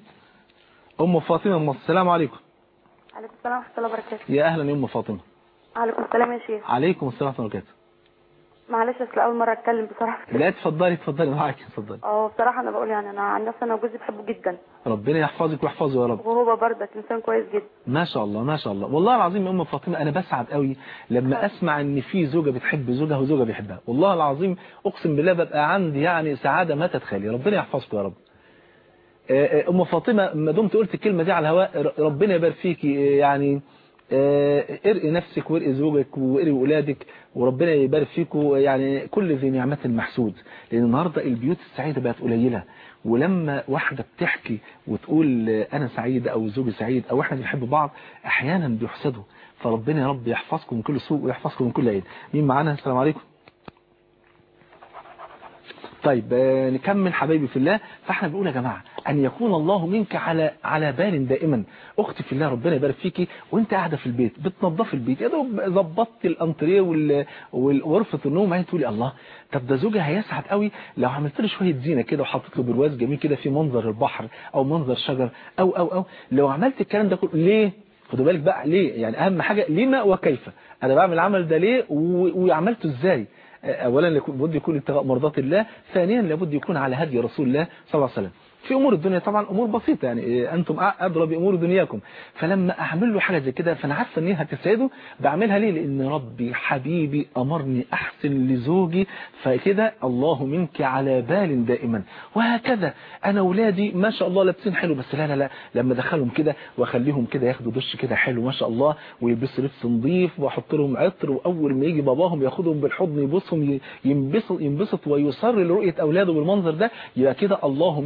ام فاطمه من مصر السلام عليكم عليكم السلام ورحمة الله وبركاته يا اهلا يا ام فاطمه عليكم السلام يا شيخ عليكم السلام ورحمه الله وبركاته معلش اصل اول مرة اتكلم بصراحة لا اتفضلي اتفضلي معاك اتفضلي اه بصراحة انا بقول يعني انا عن نفسي انا وجوزي بحبه جدا ربنا يحفظك ويحفظه يا رب وهو برضك انسان كويس جدا ما شاء الله ما شاء الله والله العظيم يا ام فاطمه انا بسعد قوي لما اسمع ان في زوجه بتحب زوجها وزوجها بيحبها والله العظيم اقسم بالله ببقى عندي يعني سعاده ما تتخيلي ربنا يحفظكم يا رب آه، آه، ام فاطمه ما دمت قلت الكلمه دي على الهواء ر- ربنا يبارك فيكي آه، يعني آه، ارقي نفسك وارقي زوجك وارقي ولادك وربنا يبارك فيكم يعني كل ذي نعمة محسود لان النهارده البيوت السعيده بقت قليله ولما واحده بتحكي وتقول آه، انا سعيده او زوجي سعيد او احنا بنحب بعض احيانا بيحسدوا فربنا يا رب يحفظكم من كل سوء ويحفظكم من كل عيب مين معانا السلام عليكم طيب آه، نكمل حبايبي في الله فاحنا بنقول يا جماعه ان يكون الله منك على على بال دائما اختي في الله ربنا يبارك فيكي وانت قاعده في البيت بتنظفي البيت يا دوب ظبطتي الانتريه وال- وغرفه النوم بعدين تقولي الله طب ده زوجها هيسعد قوي لو عملت له شويه زينه كده وحطيت له برواز جميل كده في منظر البحر او منظر شجر او او او لو عملت الكلام ده كله ليه خدوا بالك بقى ليه يعني اهم حاجه لما وكيف انا بعمل العمل ده ليه و- وعملته ازاي اولا لابد يكون ابتغاء مرضات الله ثانيا لابد يكون على هدي رسول الله صلى الله عليه وسلم في امور الدنيا طبعا امور بسيطه يعني إيه، انتم ادرى بامور دنياكم فلما اعمل له حاجه زي كده فانا عارفه ان هي هتسعده بعملها ليه لان ربي حبيبي امرني احسن لزوجي فكده الله منك على بال دائما وهكذا انا اولادي ما شاء الله لابسين حلو بس لا لا لا لما ادخلهم كده واخليهم كده ياخدوا دش كده حلو ما شاء الله ويلبسوا لبس نظيف واحط لهم عطر واول ما يجي باباهم ياخدهم بالحضن يبصهم ي- ينبسط ينبسط ويصر لرؤيه اولاده بالمنظر ده يبقى كده الله منك على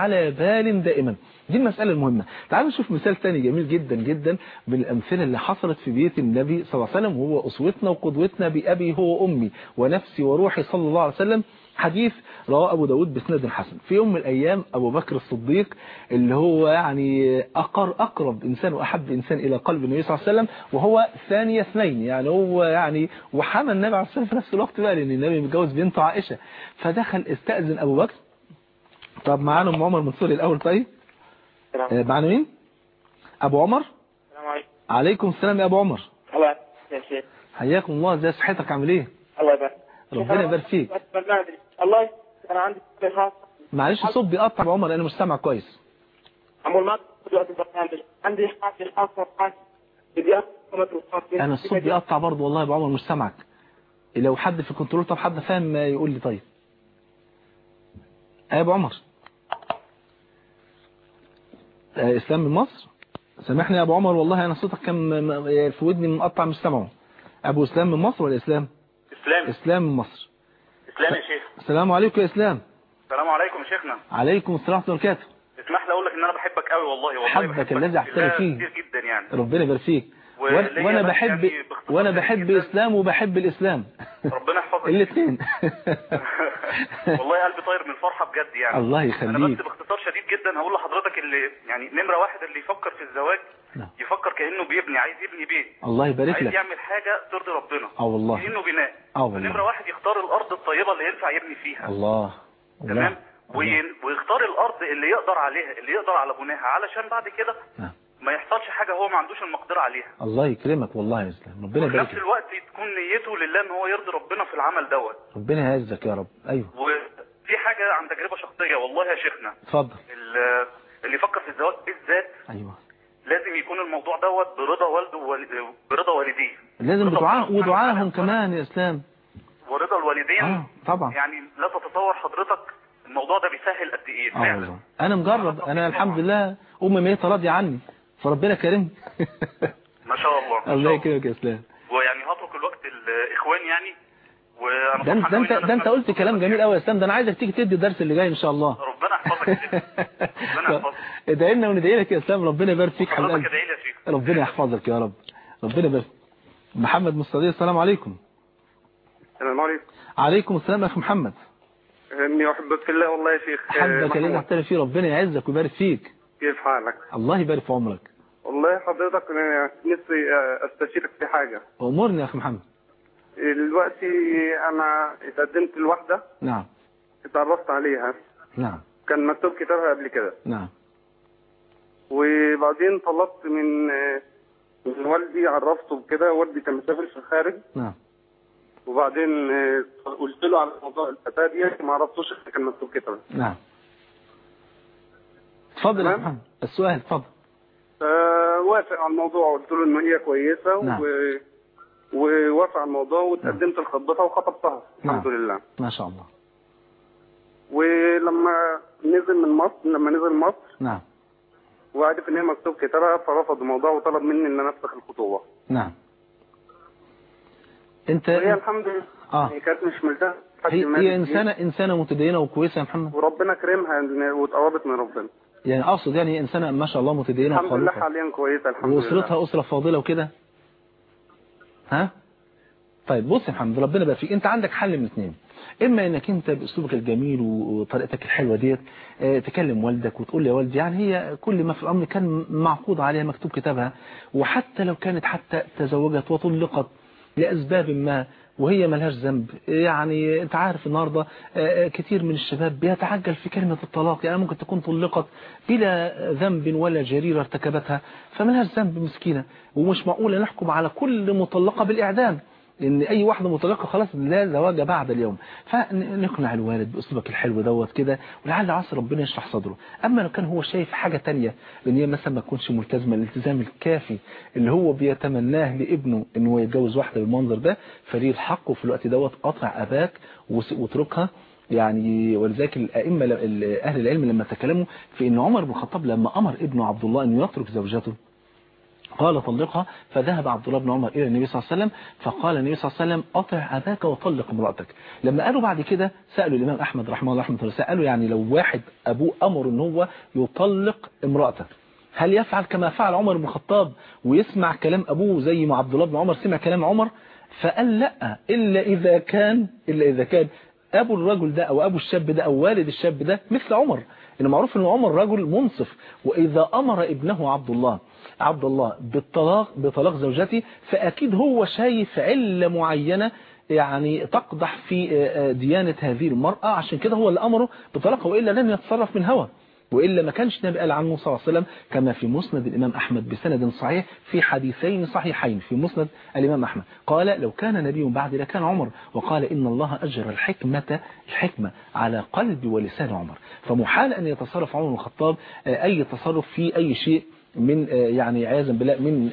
على بال دائما دي المسألة المهمة تعالوا نشوف مثال تاني جميل جدا جدا من الأمثلة اللي حصلت في بيت النبي صلى الله عليه وسلم وهو أسوتنا وقدوتنا بأبي هو أمي ونفسي وروحي صلى الله عليه وسلم حديث رواه أبو داود بسند حسن في يوم من الأيام أبو بكر الصديق اللي هو يعني أقر أقرب إنسان وأحب إنسان إلى قلب النبي صلى الله عليه وسلم وهو ثاني اثنين يعني هو يعني وحمى النبي عليه الصلاة والسلام في نفس الوقت بقى لأن النبي متجوز بنته عائشة فدخل استأذن أبو بكر طب معانا أم عمر منصوري الأول طيب آه، معانا مين أبو عمر السلام عليكم عليكم السلام يا أبو عمر الله يا شيخ حياكم الله ازي صحتك عامل ايه الله يبارك ربنا يبارك فيك ما ادري الله ي- انا عندي سؤال خاص معلش الصوت بيقطع يا أبو عمر انا مش سامع كويس عمول ما أقدر وقت البرنامج عندي حاجه خاصه خاص بدي أفهم انا الصوت بيقطع برضه والله يا ابو عمر مش سامعك لو حد في الكنترول طب حد فاهم يقول لي طيب يا ابو عمر آه، اسلام من مصر سامحني يا ابو عمر والله انا صوتك كان م- م- في ودني مقطع مش سامعه ابو اسلام من مصر ولا اسلام اسلام اسلام من مصر اسلام يا شيخ السلام عليكم يا اسلام السلام عليكم يا شيخنا عليكم السلام ورحمه الله وبركاته اسمح لي اقول لك ان انا بحبك قوي والله والله حبك بحبك الذي في احترم الله فيه. كتير جدا يعني ربنا يبارك فيك وليا وانا وأنا بس بحب يعني باختصار وانا شديد بحب جدا. الاسلام وبحب الاسلام ربنا يحفظك الاثنين والله قلبي طاير من الفرحه بجد يعني الله انا بس يخليك باختصار شديد جدا هقول لحضرتك اللي يعني نمره واحد اللي يفكر في الزواج نعم. يفكر كانه بيبني عايز يبني بيت الله يبارك عايز لك يعمل حاجه ترضي ربنا اه والله كانه بناء اه والله نمره واحد يختار الارض الطيبه اللي ينفع يبني فيها الله تمام الله وين- ويختار الارض اللي يقدر عليها اللي يقدر على بنائها علشان بعد كده نعم. ما يحصلش حاجه هو ما عندوش المقدره عليها الله يكرمك والله يا اسلام ربنا وفي يبارك نفس لك الوقت تكون نيته لله ان هو يرضي ربنا في العمل دوت ربنا يعزك يا رب ايوه وفي حاجه عن تجربه شخصيه والله يا شيخنا اتفضل ال- اللي يفكر في الزواج بالذات ايوه لازم يكون الموضوع دوت برضا والده ووالد- برضا والديه لازم رضا بدعاء ربنا ودعائهم سبحانه كمان يا اسلام ورضا الوالدين اه طبعا يعني لا تتصور حضرتك الموضوع ده بيسهل قد ايه اه فعلا والله انا مجرب انا الحمد لله امي ميتة راضية عني فربنا كرمني ما شاء الله ما الله شاء يكرمك يا اسلام ويعني هترك الوقت الاخوان يعني وانا ده انت فرحان ده أوي انت إن أنا ده انت سمعت قلت كلام جميل قوي يا اسلام ده انا عايزك تيجي تدي الدرس اللي جاي ان شاء الله ربنا يحفظك يا شيخ. ربنا يحفظك ادعي لنا وندعي لك يا اسلام ربنا يبارك فيك حبيب حضرتك قلبي ادعي لي يا شيخ ربنا يحفظك يا رب ربنا يبارك محمد من السعوديه السلام عليكم السلام عليكم عليكم السلام يا اخي محمد اني احبك في الله والله يا شيخ آه، حبك الذي محمود. احترم فيه ربنا يعزك ويبارك فيك كيف حالك الله يبارك في عمرك والله حضرتك أنا نفسي آه، استشيرك في حاجه امرني يا اخي محمد دلوقتي انا اتقدمت لواحده نعم اتعرفت عليها نعم كان مكتوب كتابها قبل كده نعم وبعدين طلبت من آه، من والدي عرفته بكده والدي كان مسافر في الخارج نعم وبعدين آه، قلت له على موضوع الفتاه دي ما عرفتوش إن كان مكتوب كتابها نعم اتفضل يا تمام. محمد السؤال اتفضل فوافق على الموضوع قلت له ان هي كويسه نعم. و... ووافق على الموضوع وتقدمت لخطبتها وخطبتها الحمد نعم. لله ما شاء الله ولما نزل من مصر لما نزل مصر نعم وعرف ان هي مكتوب كتابها فرفض الموضوع وطلب مني ان انا افسخ الخطوبه نعم انت وهي الحمد لله اه هي كانت مش مرتاحه لحد هي, ما هي جت انسانه انسانه متدينه وكويسه يا محمد وربنا كرمها إن- واتقربت من ربنا يعني اقصد يعني هي انسانه ما شاء الله متدينه الحمد لله وخلوقه حاليا كويسه الحمد لله واسرتها اسره فاضله وكده ها طيب بص يا محمد ربنا يبارك فيك انت عندك حل من اثنين اما انك انت باسلوبك الجميل وطريقتك الحلوه ديت اه، تكلم والدك وتقول له يا والدي يعني هي كل ما في الامر كان معقود عليها مكتوب كتابها وحتى لو كانت حتى تزوجت وطلقت لاسباب ما وهي ملهاش ذنب يعني انت عارف النهارده اه، اه، كتير من الشباب بيتعجل في كلمه الطلاق يعني ممكن تكون طلقت بلا ذنب ولا جريره ارتكبتها فملهاش ذنب مسكينه ومش معقول نحكم على كل مطلقه بالاعدام ان اي واحده مطلقه خلاص لا زواج بعد اليوم فنقنع الوالد باسلوبك الحلو دوت كده ولعل عسى ربنا يشرح صدره اما لو كان هو شايف حاجه تانية ان هي مثلا ما تكونش ملتزمه الالتزام الكافي اللي هو بيتمناه لابنه ان هو يتجوز واحده بالمنظر ده فليه الحق وفي الوقت دوت قاطع اباك وس- واتركها يعني ولذلك الائمه ال- اهل العلم لما تكلموا في ان عمر بن الخطاب لما امر ابنه عبد الله انه يترك زوجته قال طلقها فذهب عبد الله بن عمر إلى النبي صلى الله عليه وسلم فقال النبي صلى الله عليه وسلم أطع أباك وطلق امرأتك لما قالوا بعد كده سألوا الإمام أحمد رحمه الله رحمه الله سألوا يعني لو واحد أبوه أمر أن هو يطلق امرأته هل يفعل كما فعل عمر بن الخطاب ويسمع كلام أبوه زي ما عبد الله بن عمر سمع كلام عمر فقال لا إلا إذا كان إلا إذا كان أبو الرجل ده أو أبو الشاب ده أو والد الشاب ده مثل عمر إنه معروف أن عمر رجل منصف وإذا أمر ابنه عبد الله عبد الله بالطلاق بطلاق زوجته فأكيد هو شايف علة معينة يعني تقدح في ديانة هذه المرأة عشان كده هو اللي أمره بطلاقها وإلا لن يتصرف من هوى وإلا ما كانش النبي قال عنه صلى الله عليه وسلم كما في مسند الإمام أحمد بسند صحيح في حديثين صحيحين في مسند الإمام أحمد قال لو كان نبي بعد لكان عمر وقال إن الله أجر الحكمة الحكمة على قلب ولسان عمر فمحال أن يتصرف عمر بن الخطاب أي تصرف في أي شيء من يعني عياذا بالله من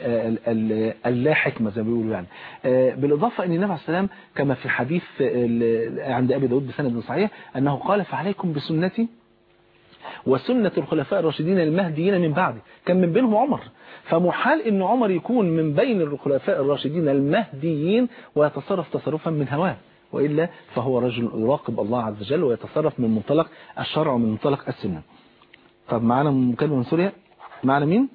اللا حكمة زي ما بيقولوا يعني بالإضافة أن النبي عليه السلام كما في حديث عند أبي داود بسند صحيح أنه قال فعليكم بسنتي وسنة الخلفاء الراشدين المهديين من بعدي كان من بينهم عمر فمحال ان عمر يكون من بين الخلفاء الراشدين المهديين ويتصرف تصرفا من هواه وإلا فهو رجل يراقب الله عز وجل ويتصرف من منطلق الشرع ومن منطلق السنة طب معنا مكالمة من سوريا معنا مين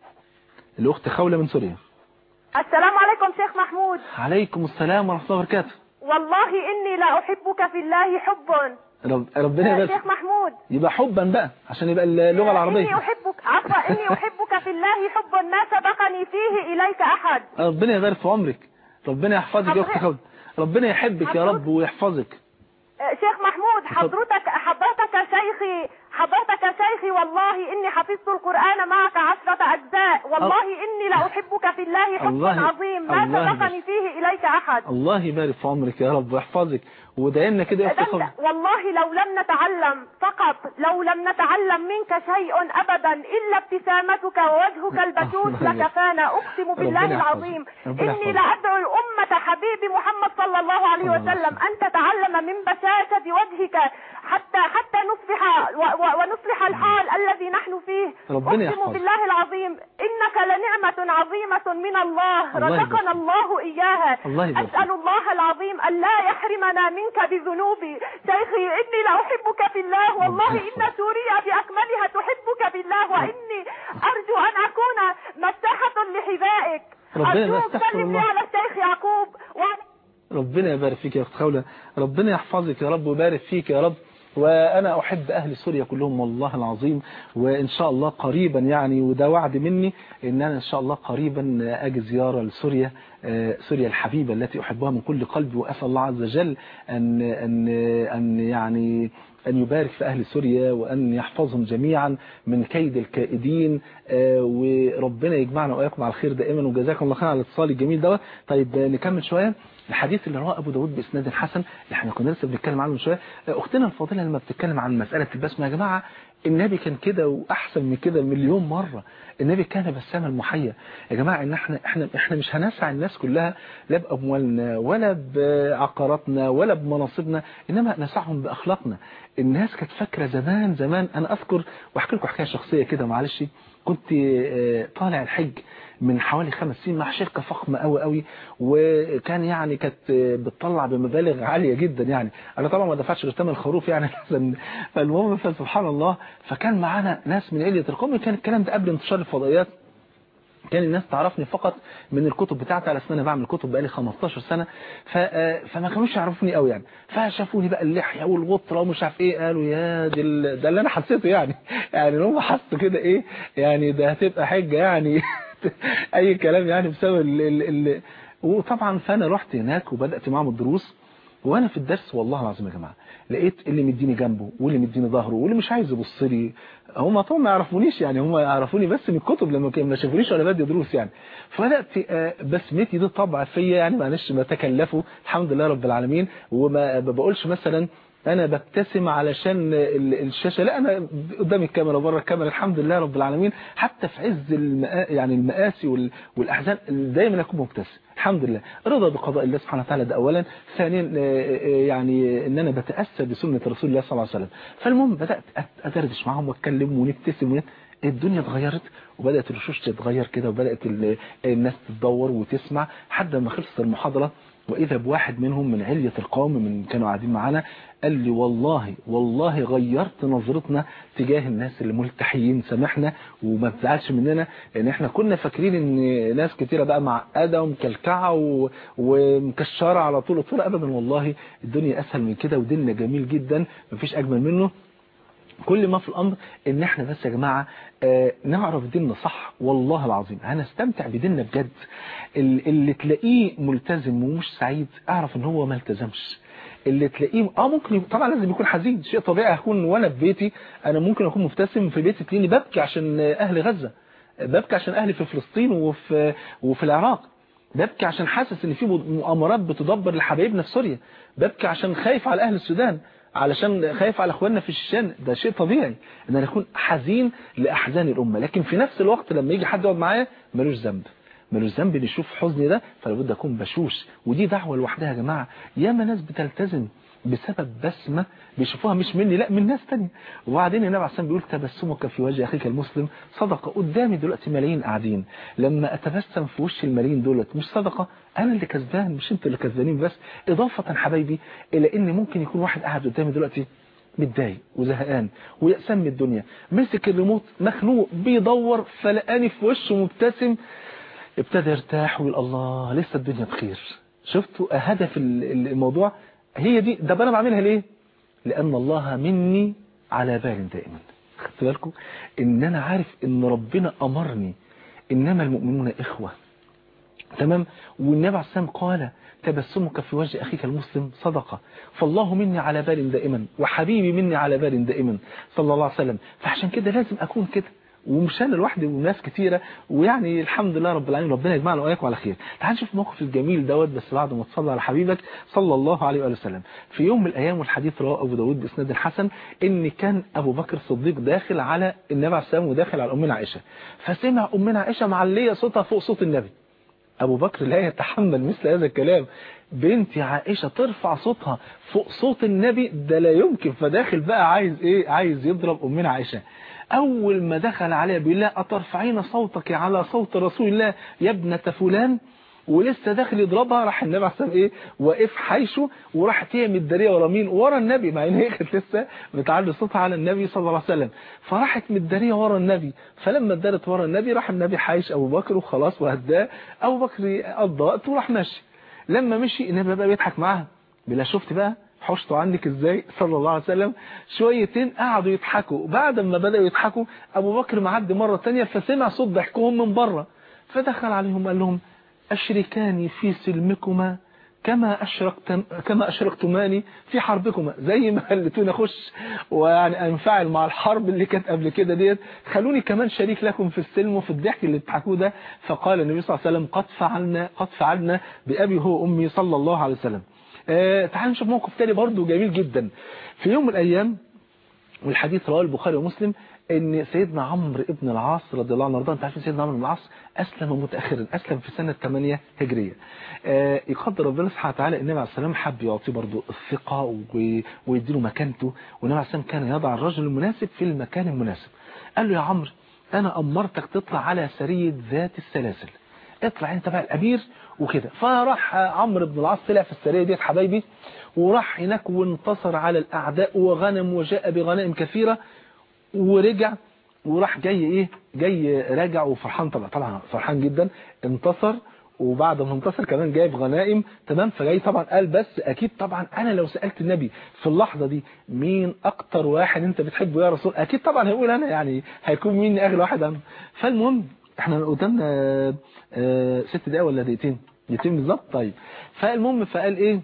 الأخت خولة من سوريا السلام عليكم شيخ محمود عليكم السلام ورحمة الله وبركاته والله إني لا أحبك في الله حبا رب ربنا يبارك شيخ محمود يبقى حبا بقى عشان يبقى اللغة العربية إني أحبك عفوا إني أحبك في الله حبا ما سبقني فيه إليك أحد ربنا يبارك في عمرك ربنا يحفظك يا أخت خولة ربنا يحبك يا رب ويحفظك شيخ محمود حضرتك حضرتك شيخي حضرتك شيخي والله إني حفظت القرآن معك عشرة أجزاء والله إني لأحبك في الله حبا الله- عظيم ما الله سبقني فيه إليك أحد الله يبارك في عمرك يا رب ويحفظك ودايمنا كده يا أخت ده خولة انت- والله لو لم نتعلم فقط لو لم نتعلم منك شيء أبدا إلا ابتسامتك ووجهك البشوش الله يبارك. لكفانا أقسم بالله ربنا يحفظك. العظيم ربنا إني يحفظك. لأدعو الأمة حبيبي محمد صلى الله عليه صلى الله عليه وسلم أن تتعلم من بشاشة وجهك حتى حتى نصبح و- و- ونصلح الحال الذي نحن فيه ربنا أقسم يحفظك. بالله العظيم إنك لنعمة عظيمة من الله الله يبارك. رزقنا الله إياها الله يبارك. أسأل الله العظيم أن لا يحرمنا منك بذنوبي شيخي إني لأحبك في الله والله إن سوريا بأكملها تحبك بالله وإني أرجو أن أكون مفتاحة لحذائك ربنا أرجوك يستغفر سلم لي الله. على الشيخ يعقوب وعلى ربنا يبارك فيك يا أخت خولة ربنا يحفظك يا رب ويبارك فيك يا رب وأنا أحب أهل سوريا كلهم والله العظيم وإن شاء الله قريبا يعني وده وعد مني إن أنا إن شاء الله قريبا أجي زيارة لسوريا آه، سوريا الحبيبة التي أحبها من كل قلبي وأسأل الله عز وجل أن أن أن يعني أن يبارك في أهل سوريا وأن يحفظهم جميعا من كيد الكائدين آه، وربنا يجمعنا وإياكم على الخير دائما وجزاكم الله خير على الاتصال الجميل دوت طيب آه، نكمل شوية الحديث اللي رواه أبو داود بإسناد حسن اللي احنا كنا لسه بنتكلم عنه من شوية آه، أختنا الفاضلة لما بتتكلم عن مسألة البسمة يا جماعة النبي كان كده وأحسن من كده مليون مرة النبي كان بسامة المحية يا جماعة إن احنا احنا احنا مش هنسعى الناس كلها لا بأموالنا ولا بعقاراتنا ولا بمناصبنا إنما نسعهم بأخلاقنا الناس كانت فاكرة زمان زمان أنا أذكر وأحكي لكم حكاية شخصية كده معلش كنت آه، طالع الحج من حوالي خمس سنين مع شركة فخمة قوي قوي وكان يعني كانت آه، بتطلع بمبالغ عالية جدا يعني أنا طبعا ما دفعتش غير ثمن الخروف يعني عشان- فالمهم فسبحان الله فكان معانا ناس من علية القوم كان الكلام ده قبل انتشار الفضائيات كان الناس تعرفني فقط من الكتب بتاعتي على اساس إن انا بعمل كتب بقالي 15 سنه ف... آه، فما كانوش يعرفوني قوي يعني فشافوني بقى اللحيه والغطره ومش عارف ايه قالوا يا دي ال... ده اللي انا حسيته يعني يعني إن هم حسوا كده ايه يعني ده هتبقى حجه يعني اي كلام يعني بسبب ال... ال... ال... وطبعا فانا رحت هناك وبدات معاهم الدروس وانا في الدرس والله العظيم يا جماعه لقيت اللي مديني جنبه واللي مديني ظهره واللي مش عايز يبص لي هم طبعا ما يعرفونيش يعني هم يعرفوني بس من الكتب لما كانوا ما شافونيش وانا بدي دروس يعني فبدات آه، بسمتي دي طبع فيا يعني معلش ما تكلفوا الحمد لله رب العالمين وما ما بقولش مثلا انا ببتسم علشان ال- الشاشه لا انا قدام الكاميرا بره الكاميرا الحمد لله رب العالمين حتى في عز المآ يعني المآسي وال- والاحزان دايما اكون مبتسم الحمد لله رضا بقضاء الله سبحانه وتعالى ده اولا ثانيا آه، آه، يعني ان انا بتاسى بسنه رسول الله صلى الله عليه وسلم فالمهم بدات أت- ادردش معاهم واتكلم ونبتسم ون... الدنيا اتغيرت وبدات الوشوش تتغير كده وبدات ال- الناس تدور وتسمع لحد ما خلصت المحاضره واذا بواحد منهم من عليه القوم من كانوا قاعدين معانا قال لي والله والله غيرت نظرتنا تجاه الناس اللي ملتحيين سامحنا وما تزعلش مننا لان احنا كنا فاكرين ان ناس كتيره بقى معقده ومكلكعه و- ومكشره على طول قلت له ابدا والله الدنيا اسهل من كده وديننا جميل جدا مفيش اجمل منه كل ما في الامر ان احنا بس يا جماعه آه، نعرف ديننا صح والله العظيم هنستمتع بديننا بجد ال- اللي تلاقيه ملتزم ومش سعيد اعرف ان هو ما التزمش اللي تلاقيه اه ممكن يبقى- طبعا لازم يكون حزين شيء طبيعي اكون وانا في بيتي انا ممكن اكون مبتسم في بيتي تلاقيني ببكي عشان اهل غزه ببكي عشان اهلي في فلسطين وفي وفي العراق ببكي عشان حاسس ان في مؤامرات بتدبر لحبايبنا في سوريا ببكي عشان خايف على اهل السودان علشان خايف على اخواننا في الشيشان ده شيء طبيعي ان انا اكون حزين لاحزان الامه لكن في نفس الوقت لما يجي حد يقعد معايا ملوش ذنب ملوش ذنب ان يشوف حزني ده فلا بد اكون بشوش ودي دعوه لوحدها يا جماعه ياما ناس بتلتزم بسبب بسمة بيشوفوها مش مني لا من ناس تانية وبعدين النبي عليه الصلاة والسلام بيقول تبسمك في وجه أخيك المسلم صدقة قدامي دلوقتي ملايين قاعدين لما أتبسم في وش الملايين دولت مش صدقة أنا اللي كسبان مش أنتوا اللي كسبانين بس إضافة حبايبي إلى إن ممكن يكون واحد قاعد قدامي دلوقتي متضايق وزهقان ويأسم من الدنيا مسك الريموت مخنوق بيدور فلقاني في وشه مبتسم ابتدى يرتاح ويقول الله لسه الدنيا بخير شفتوا هدف ال- الموضوع هي دي ده انا بعملها ليه لان الله مني على بال دائما خدت بالكم ان انا عارف ان ربنا امرني انما المؤمنون اخوه تمام والنبي عليه السلام قال تبسمك في وجه أخيك المسلم صدقة فالله مني على بال دائما وحبيبي مني على بال دائما صلى الله عليه وسلم فعشان كده لازم أكون كده ومش انا لوحدي وناس كتيره ويعني الحمد لله رب العالمين ربنا يجمعنا واياكم على خير تعال نشوف الموقف الجميل دوت بس بعد ما تصلي على حبيبك صلى الله عليه واله وسلم في يوم من الايام والحديث رواه ابو داود باسناد حسن ان كان ابو بكر الصديق داخل على النبي عليه السلام وداخل على امنا عائشه فسمع امنا عائشه معليه صوتها فوق صوت النبي أبو بكر لا يتحمل مثل هذا الكلام بنتي عائشة ترفع صوتها فوق صوت النبي ده لا يمكن فداخل بقى عايز إيه عايز يضرب أمنا عائشة أول ما دخل عليها بيقول لها أترفعين صوتك على صوت رسول الله يا ابنة فلان ولسه داخل يضربها راح النبي عليه الصلاه ايه واقف حيشه وراحت هي متداريه ورا مين ورا النبي مع ان هي كانت لسه بتعلي صوتها على النبي صلى الله عليه وسلم فراحت متداريه ورا النبي فلما اتدارت ورا النبي راح النبي حايش ابو بكر وخلاص وهداه ابو بكر قضى وقت وراح ماشي لما مشي النبي بقى بيضحك معاها بلا شفت بقى حشته عنك ازاي صلى الله عليه وسلم شويتين قعدوا يضحكوا بعد ما بدأوا يضحكوا ابو بكر معدي مرة تانية فسمع صوت ضحكهم من بره فدخل عليهم قال لهم أشركاني في سلمكما كما أشركت كما أشركتماني في حربكما زي ما خليتوني أخش ويعني أنفعل مع الحرب اللي كانت قبل كده ديت خلوني كمان شريك لكم في السلم وفي الضحك اللي بتضحكوه ده فقال النبي صلى الله عليه وسلم قد فعلنا قد فعلنا بأبي هو أمي صلى الله عليه وسلم آه تعالوا نشوف موقف تاني برضه جميل جدا في يوم من الأيام والحديث رواه البخاري ومسلم ان سيدنا عمرو ابن العاص رضي الله عنه وارضاه انت عارفين سيدنا عمرو بن العاص اسلم متاخرا اسلم في سنه 8 هجريه آه يقدر ربنا سبحانه وتعالى النبي عليه السلام حب يعطيه برضه الثقه ويديله مكانته والنبي عليه السلام كان يضع الرجل المناسب في المكان المناسب قال له يا عمرو انا امرتك تطلع على سريه ذات السلاسل اطلع انت بقى الامير وكده فراح عمرو بن العاص طلع في السريه ديت حبايبي وراح هناك وانتصر على الاعداء وغنم وجاء بغنائم كثيره ورجع وراح جاي ايه جاي راجع وفرحان طبعا طبعا فرحان جدا انتصر وبعد ما انتصر كمان جايب غنائم تمام فجاي طبعا قال بس اكيد طبعا انا لو سالت النبي في اللحظه دي مين اكتر واحد انت بتحبه يا رسول اكيد طبعا هيقول انا يعني هيكون مين اغلى واحد انا فالمهم احنا قدامنا ست دقايق ولا دقيقتين دقيقتين بالظبط طيب فالمهم فقال ايه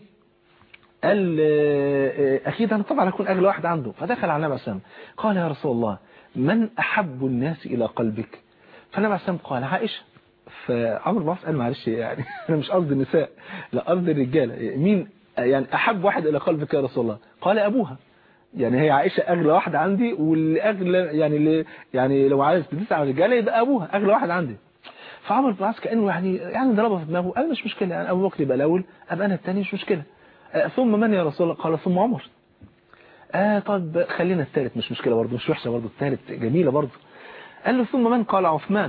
قال اكيد انا طبعا هكون اغلى واحد عنده فدخل على النبي عليه قال يا رسول الله من احب الناس الى قلبك فالنبي عليه قال عائشه فعمرو بن العاص قال معلش يعني انا مش قصدي النساء لا قصدي الرجاله مين يعني احب واحد الى قلبك يا رسول الله قال ابوها يعني هي عائشه اغلى واحده عندي واللي اغلى يعني اللي يعني لو عايز تدوس على الرجاله يبقى ابوها اغلى واحد عندي فعمر بن العاص كانه يعني يعني ضربها في دماغه قال مش مشكله يعني ابو بكر يبقى الاول ابقى انا الثاني مش مشكله آه ثم من يا رسول الله قال ثم عمر اه طب خلينا الثالث مش مشكله برضه مش وحشه برضه الثالث جميله برضه قال له ثم من قال عثمان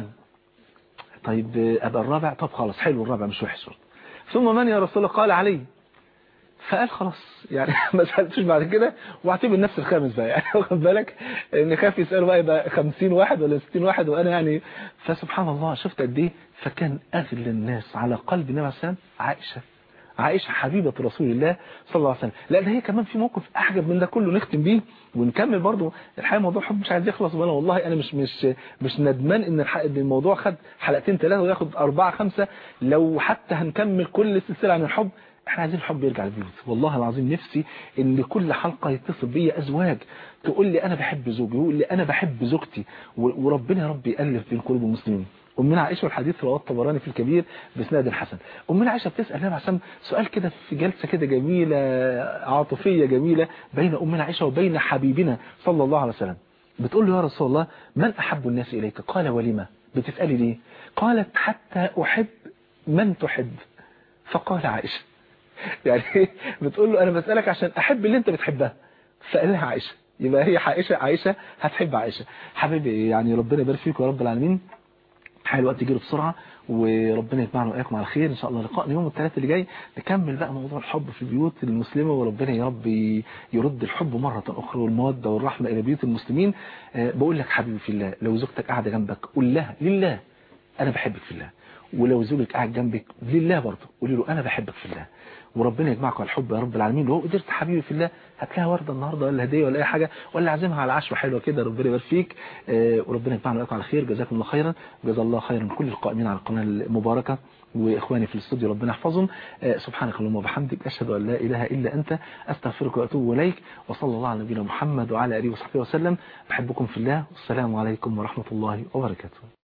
طيب ابقى الرابع طب خلاص حلو الرابع مش وحش برضه ثم من يا رسول الله قال علي فقال خلاص يعني ما سالتوش بعد كده واعتبر نفس الخامس بقى يعني واخد بالك ان خاف يساله بقى يبقى 50 واحد ولا 60 واحد وانا يعني فسبحان الله شفت قد ايه فكان اغلى الناس على قلب النبي عليه السلام عائشه عائشه حبيبه رسول الله صلى الله عليه وسلم لا ده هي كمان في موقف اعجب من ده كله نختم بيه ونكمل برضه الحقيقه موضوع حب مش عايز يخلص وانا والله انا مش مش مش ندمان ان الموضوع خد حلقتين ثلاثه وياخد اربعه خمسه لو حتى هنكمل كل السلسله عن الحب احنا عايزين الحب يرجع البيوت والله العظيم نفسي ان كل حلقة يتصل بيا ازواج تقول لي انا بحب زوجي ويقول لي انا بحب زوجتي وربنا يا رب يالف بين قلوب المسلمين أمنا عائشة والحديث رواه الطبراني في الكبير بسناد حسن أمنا عائشة بتسأل النبي عليه سؤال كده في جلسة كده جميلة عاطفية جميلة بين أمنا عائشة وبين حبيبنا صلى الله عليه وسلم بتقول له يا رسول الله من أحب الناس إليك قال ولما بتسألي ليه قالت حتى أحب من تحب فقال عائشة يعني بتقول له انا بسألك عشان احب اللي انت بتحبها فقال لها عائشة يبقى هي عائشة عائشة هتحب عائشة حبيبي يعني ربنا يبارك فيك يا رب العالمين حال الوقت يجري بسرعة وربنا يجمعنا وإياكم على خير إن شاء الله لقاء يوم الثلاث اللي جاي نكمل بقى موضوع الحب في البيوت المسلمة وربنا يا رب يرد الحب مرة أخرى والمودة والرحمة إلى بيوت المسلمين أه بقول لك حبيبي في الله لو زوجتك قاعدة جنبك قول لها لله أنا بحبك في الله ولو زوجك قاعد جنبك لله برضه قولي له أنا بحبك في الله وربنا يجمعكم على الحب يا رب العالمين لو قدرت حبيبي في الله هات لها ورده النهارده ولا هديه ولا اي حاجه ولا عزمها على عشوه حلوه كده ربنا يبارك فيك آه وربنا يجمعنا وياكم على خير جزاكم الله خيرا جزا الله خيرا كل القائمين على القناه المباركه واخواني في الاستوديو ربنا يحفظهم آه سبحانك اللهم وبحمدك اشهد ان لا اله الا انت استغفرك واتوب اليك وصلى الله على نبينا محمد وعلى اله وصحبه وسلم بحبكم في الله والسلام عليكم ورحمه الله وبركاته